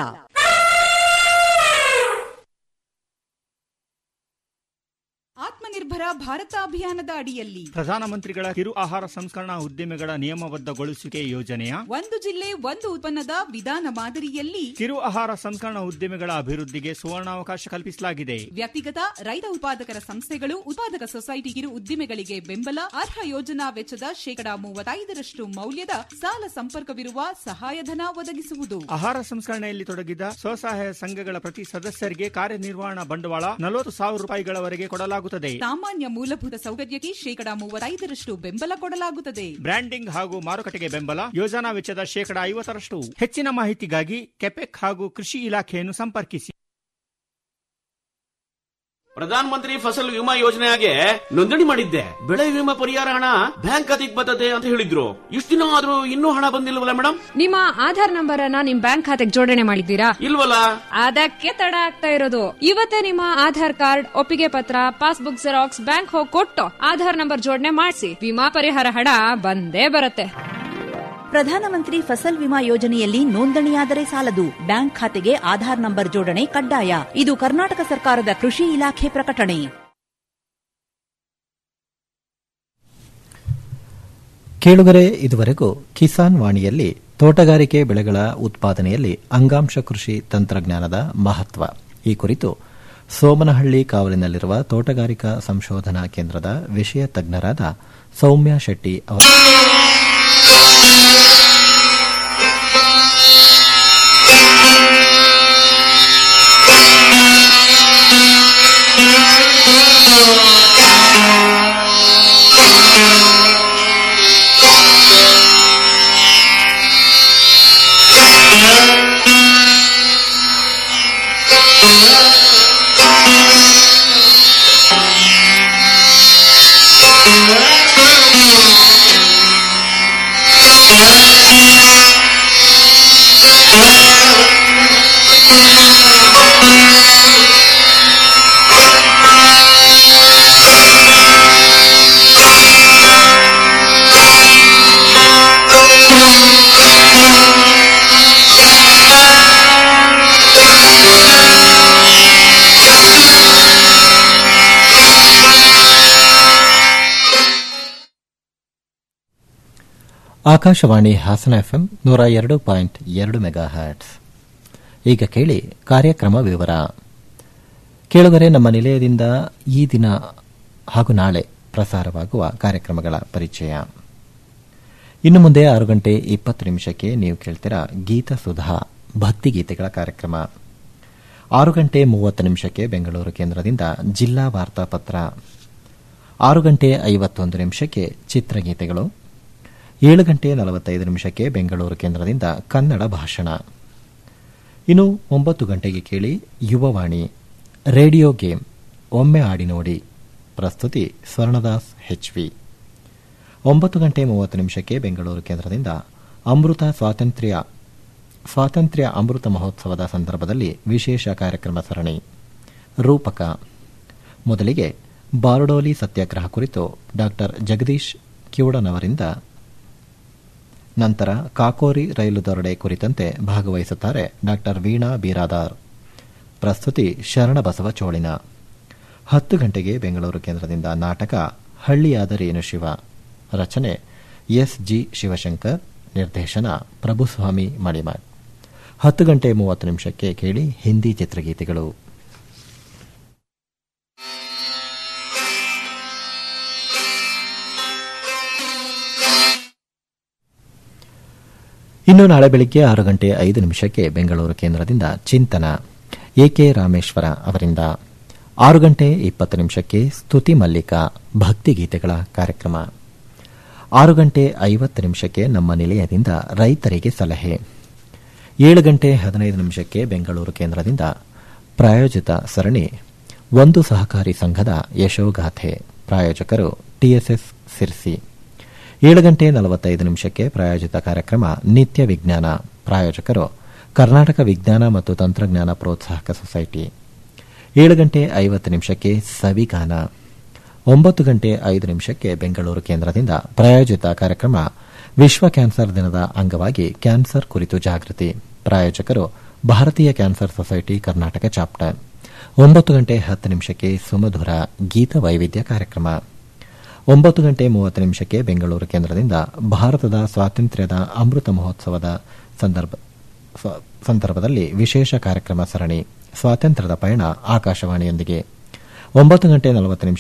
ಆತ್ಮನಿರ್ಭರ ಭಾರತ ಅಭಿಯಾನದ ಅಡಿಯಲ್ಲಿ ಪ್ರಧಾನಮಂತ್ರಿಗಳ ಕಿರು ಆಹಾರ ಸಂಸ್ಕರಣಾ ಉದ್ದಿಮೆಗಳ ನಿಯಮಬದ್ಧಗೊಳಿಸುವಿಕೆ ಯೋಜನೆಯ ಒಂದು ಜಿಲ್ಲೆ ಒಂದು ಉತ್ಪನ್ನದ ವಿಧಾನ ಮಾದರಿಯಲ್ಲಿ ಕಿರು ಆಹಾರ ಸಂಸ್ಕರಣಾ ಉದ್ದಿಮೆಗಳ ಅಭಿವೃದ್ಧಿಗೆ ಸುವರ್ಣಾವಕಾಶ ಕಲ್ಪಿಸಲಾಗಿದೆ ವ್ಯಕ್ತಿಗತ ರೈತ ಉತ್ಪಾದಕರ ಸಂಸ್ಥೆಗಳು ಉತ್ಪಾದಕ ಸೊಸೈಟಿ ಕಿರು ಉದ್ದಿಮೆಗಳಿಗೆ ಬೆಂಬಲ ಅರ್ಹ ಯೋಜನಾ ವೆಚ್ಚದ ಶೇಕಡಾ ಮೂವತ್ತೈದರಷ್ಟು ಮೌಲ್ಯದ ಸಾಲ ಸಂಪರ್ಕವಿರುವ ಸಹಾಯಧನ ಒದಗಿಸುವುದು ಆಹಾರ ಸಂಸ್ಕರಣೆಯಲ್ಲಿ ತೊಡಗಿದ ಸ್ವಸಹಾಯ ಸಂಘಗಳ ಪ್ರತಿ ಸದಸ್ಯರಿಗೆ ಕಾರ್ಯನಿರ್ವಹಣಾ ಬಂಡವಾಳ ನಲವತ್ತು ಸಾವಿರ ರೂಪಾಯಿಗಳವರೆಗೆ ಕೊಡಲಾಗುತ್ತದೆ ಸಾಮಾನ್ಯ ಮೂಲಭೂತ ಸೌಕರ್ಯಕ್ಕೆ ಶೇಕಡಾ ಮೂವತ್ತೈದರಷ್ಟು ಬೆಂಬಲ ಕೊಡಲಾಗುತ್ತದೆ ಬ್ರ್ಯಾಂಡಿಂಗ್ ಹಾಗೂ ಮಾರುಕಟ್ಟೆಗೆ ಬೆಂಬಲ ಯೋಜನಾ ವೆಚ್ಚದ ಶೇಕಡಾ ಐವತ್ತರಷ್ಟು ಹೆಚ್ಚಿನ ಮಾಹಿತಿಗಾಗಿ ಕೆಪೆಕ್ ಹಾಗೂ ಕೃಷಿ ಇಲಾಖೆಯನ್ನು ಸಂಪರ್ಕಿಸಿ ಪ್ರಧಾನ ಮಂತ್ರಿ ಫಸಲ್ ವಿಮಾ ಯೋಜನೆಗೆ ನೋಂದಣಿ ಮಾಡಿದ್ದೆ ಬೆಳೆ ವಿಮಾ ಪರಿಹಾರ ಹಣ ಬ್ಯಾಂಕ್ ಖಾತೆಗೆ ಬರ್ತದೆ ಅಂತ ಹೇಳಿದ್ರು ಇಷ್ಟು ದಿನ ಆದ್ರೂ ಇನ್ನೂ ಹಣ ಬಂದಿಲ್ವಲ್ಲ ಮೇಡಮ್ ನಿಮ್ಮ ಆಧಾರ್ ನಂಬರ್ ಅನ್ನ ನಿಮ್ ಬ್ಯಾಂಕ್ ಖಾತೆಗೆ ಜೋಡಣೆ ಮಾಡಿದ್ದೀರಾ ಇಲ್ವಲ್ಲ ಅದಕ್ಕೆ ತಡ ಆಗ್ತಾ ಇರೋದು ಇವತ್ತೇ ನಿಮ್ಮ ಆಧಾರ್ ಕಾರ್ಡ್ ಒಪ್ಪಿಗೆ ಪತ್ರ ಪಾಸ್ಬುಕ್ ಜೆರಾಕ್ಸ್ ಬ್ಯಾಂಕ್ ಹೋಗಿ ಕೊಟ್ಟು ಆಧಾರ್ ನಂಬರ್ ಜೋಡಣೆ ಮಾಡಿಸಿ ವಿಮಾ ಪರಿಹಾರ ಹಣ ಬಂದೇ ಬರುತ್ತೆ ಪ್ರಧಾನಮಂತ್ರಿ ಫಸಲ್ ವಿಮಾ ಯೋಜನೆಯಲ್ಲಿ ನೋಂದಣಿಯಾದರೆ ಸಾಲದು ಬ್ಯಾಂಕ್ ಖಾತೆಗೆ ಆಧಾರ್ ನಂಬರ್ ಜೋಡಣೆ ಕಡ್ಡಾಯ ಇದು ಕರ್ನಾಟಕ ಸರ್ಕಾರದ ಕೃಷಿ ಇಲಾಖೆ ಪ್ರಕಟಣೆ ಕೇಳುಗರೆ ಇದುವರೆಗೂ ಕಿಸಾನ್ ವಾಣಿಯಲ್ಲಿ ತೋಟಗಾರಿಕೆ ಬೆಳೆಗಳ ಉತ್ಪಾದನೆಯಲ್ಲಿ ಅಂಗಾಂಶ ಕೃಷಿ ತಂತ್ರಜ್ಞಾನದ ಮಹತ್ವ ಈ ಕುರಿತು ಸೋಮನಹಳ್ಳಿ ಕಾವಲಿನಲ್ಲಿರುವ ತೋಟಗಾರಿಕಾ ಸಂಶೋಧನಾ ಕೇಂದ್ರದ ವಿಷಯ ತಜ್ಞರಾದ ಸೌಮ್ಯ ಶೆಟ್ಟಿ ಅವರ ಆಕಾಶವಾಣಿ ಹಾಸನ ಎಫ್ಎಂ ನೂರ ಎರಡು ಪಾಯಿಂಟ್ ಎರಡು ಮೆಗಾ ಹ್ಯಾಟ್ಸ್ ಈಗ ಕೇಳಿ ಕಾರ್ಯಕ್ರಮ ವಿವರ ಕೇಳುಗರೆ ನಮ್ಮ ನಿಲಯದಿಂದ ಈ ದಿನ ಹಾಗೂ ನಾಳೆ ಪ್ರಸಾರವಾಗುವ ಕಾರ್ಯಕ್ರಮಗಳ ಪರಿಚಯ ಇನ್ನು ಮುಂದೆ ಆರು ಗಂಟೆ ಇಪ್ಪತ್ತು ನಿಮಿಷಕ್ಕೆ ನೀವು ಕೇಳ್ತೀರಾ ಗೀತ ಸುಧಾ ಭಕ್ತಿಗೀತೆಗಳ ಕಾರ್ಯಕ್ರಮ ಆರು ಗಂಟೆ ಮೂವತ್ತು ನಿಮಿಷಕ್ಕೆ ಬೆಂಗಳೂರು ಕೇಂದ್ರದಿಂದ ಜಿಲ್ಲಾ ವಾರ್ತಾಪತ್ರ ಆರು ಗಂಟೆ ಐವತ್ತೊಂದು ನಿಮಿಷಕ್ಕೆ ಚಿತ್ರಗೀತೆಗಳು ಏಳು ಗಂಟೆ ನಲವತ್ತೈದು ನಿಮಿಷಕ್ಕೆ ಬೆಂಗಳೂರು ಕೇಂದ್ರದಿಂದ ಕನ್ನಡ ಭಾಷಣ ಇನ್ನು ಒಂಬತ್ತು ಗಂಟೆಗೆ ಕೇಳಿ ಯುವವಾಣಿ ರೇಡಿಯೋ ಗೇಮ್ ಒಮ್ಮೆ ಆಡಿ ನೋಡಿ ಪ್ರಸ್ತುತಿ ಸ್ವರ್ಣದಾಸ್ ಹೆಚ್ವಿ ಒಂಬತ್ತು ಗಂಟೆ ಮೂವತ್ತು ನಿಮಿಷಕ್ಕೆ ಬೆಂಗಳೂರು ಕೇಂದ್ರದಿಂದ ಅಮೃತ ಸ್ವಾತಂತ್ರ್ಯ ಸ್ವಾತಂತ್ರ್ಯ ಅಮೃತ ಮಹೋತ್ಸವದ ಸಂದರ್ಭದಲ್ಲಿ ವಿಶೇಷ ಕಾರ್ಯಕ್ರಮ ಸರಣಿ ರೂಪಕ ಮೊದಲಿಗೆ ಬಾರ್ಡೋಲಿ ಸತ್ಯಾಗ್ರಹ ಕುರಿತು ಡಾ ಜಗದೀಶ್ ಕಿವುಡನವರಿಂದ ನಂತರ ಕಾಕೋರಿ ರೈಲು ದರೋಡೆ ಕುರಿತಂತೆ ಭಾಗವಹಿಸುತ್ತಾರೆ ಡಾ ವೀಣಾ ಬೀರಾದಾರ್ ಪ್ರಸ್ತುತಿ ಶರಣಬಸವ ಚೋಳಿನ ಹತ್ತು ಗಂಟೆಗೆ ಬೆಂಗಳೂರು ಕೇಂದ್ರದಿಂದ ನಾಟಕ ಹಳ್ಳಿಯಾದರೇನು ಶಿವ ರಚನೆ ಎಸ್ ಜಿ ಶಿವಶಂಕರ್ ನಿರ್ದೇಶನ ಪ್ರಭುಸ್ವಾಮಿ ಮಣಿಮಠ್ ಹತ್ತು ಗಂಟೆ ಮೂವತ್ತು ನಿಮಿಷಕ್ಕೆ ಕೇಳಿ ಹಿಂದಿ ಚಿತ್ರಗೀತೆಗಳು ಇನ್ನು ನಾಳೆ ಬೆಳಿಗ್ಗೆ ಆರು ಗಂಟೆ ಐದು ನಿಮಿಷಕ್ಕೆ ಬೆಂಗಳೂರು ಕೇಂದ್ರದಿಂದ ಚಿಂತನ ಎಕೆ ರಾಮೇಶ್ವರ ಅವರಿಂದ ಆರು ಗಂಟೆ ಇಪ್ಪತ್ತು ನಿಮಿಷಕ್ಕೆ ಸ್ತುತಿ ಮಲ್ಲಿಕಾ ಭಕ್ತಿಗೀತೆಗಳ ಕಾರ್ಯಕ್ರಮ ಆರು ಗಂಟೆ ಐವತ್ತು ನಿಮಿಷಕ್ಕೆ ನಮ್ಮ ನಿಲಯದಿಂದ ರೈತರಿಗೆ ಸಲಹೆ ಏಳು ಗಂಟೆ ಹದಿನೈದು ನಿಮಿಷಕ್ಕೆ ಬೆಂಗಳೂರು ಕೇಂದ್ರದಿಂದ ಪ್ರಾಯೋಜಿತ ಸರಣಿ ಒಂದು ಸಹಕಾರಿ ಸಂಘದ ಯಶೋಗಾಥೆ ಪ್ರಾಯೋಜಕರು ಟಿಎಸ್ಎಸ್ ಸಿರ್ಸಿ ಏಳು ಗಂಟೆ ನಲವತ್ತೈದು ನಿಮಿಷಕ್ಕೆ ಪ್ರಾಯೋಜಿತ ಕಾರ್ಯಕ್ರಮ ನಿತ್ಯ ವಿಜ್ಞಾನ ಪ್ರಾಯೋಜಕರು ಕರ್ನಾಟಕ ವಿಜ್ಞಾನ ಮತ್ತು ತಂತ್ರಜ್ಞಾನ ಪ್ರೋತ್ಸಾಹಕ ಸೊಸೈಟಿ ಏಳು ಗಂಟೆ ಐವತ್ತು ನಿಮಿಷಕ್ಕೆ ಸವಿಗಾನ ಒಂಬತ್ತು ಗಂಟೆ ಐದು ನಿಮಿಷಕ್ಕೆ ಬೆಂಗಳೂರು ಕೇಂದ್ರದಿಂದ ಪ್ರಾಯೋಜಿತ ಕಾರ್ಯಕ್ರಮ ವಿಶ್ವ ಕ್ಯಾನ್ಸರ್ ದಿನದ ಅಂಗವಾಗಿ ಕ್ಯಾನ್ಸರ್ ಕುರಿತು ಜಾಗೃತಿ ಪ್ರಾಯೋಜಕರು ಭಾರತೀಯ ಕ್ಯಾನ್ಸರ್ ಸೊಸೈಟಿ ಕರ್ನಾಟಕ ಚಾಪ್ಟರ್ ಒಂಬತ್ತು ಗಂಟೆ ಹತ್ತು ನಿಮಿಷಕ್ಕೆ ಸುಮಧುರ ಗೀತ ವೈವಿಧ್ಯ ಕಾರ್ಯಕ್ರಮ ಒಂಬತ್ತು ಗಂಟೆ ಮೂವತ್ತು ನಿಮಿಷಕ್ಕೆ ಬೆಂಗಳೂರು ಕೇಂದ್ರದಿಂದ ಭಾರತದ ಸ್ವಾತಂತ್ರ್ಯದ ಅಮೃತ ಮಹೋತ್ಸವದ ಸಂದರ್ಭದಲ್ಲಿ ವಿಶೇಷ ಕಾರ್ಯಕ್ರಮ ಸರಣಿ ಸ್ವಾತಂತ್ರ್ಯದ ಪಯಣ ಆಕಾಶವಾಣಿಯೊಂದಿಗೆ ಒಂಬತ್ತು ಗಂಟೆ ನಲವತ್ತು ನಿಮಿಷ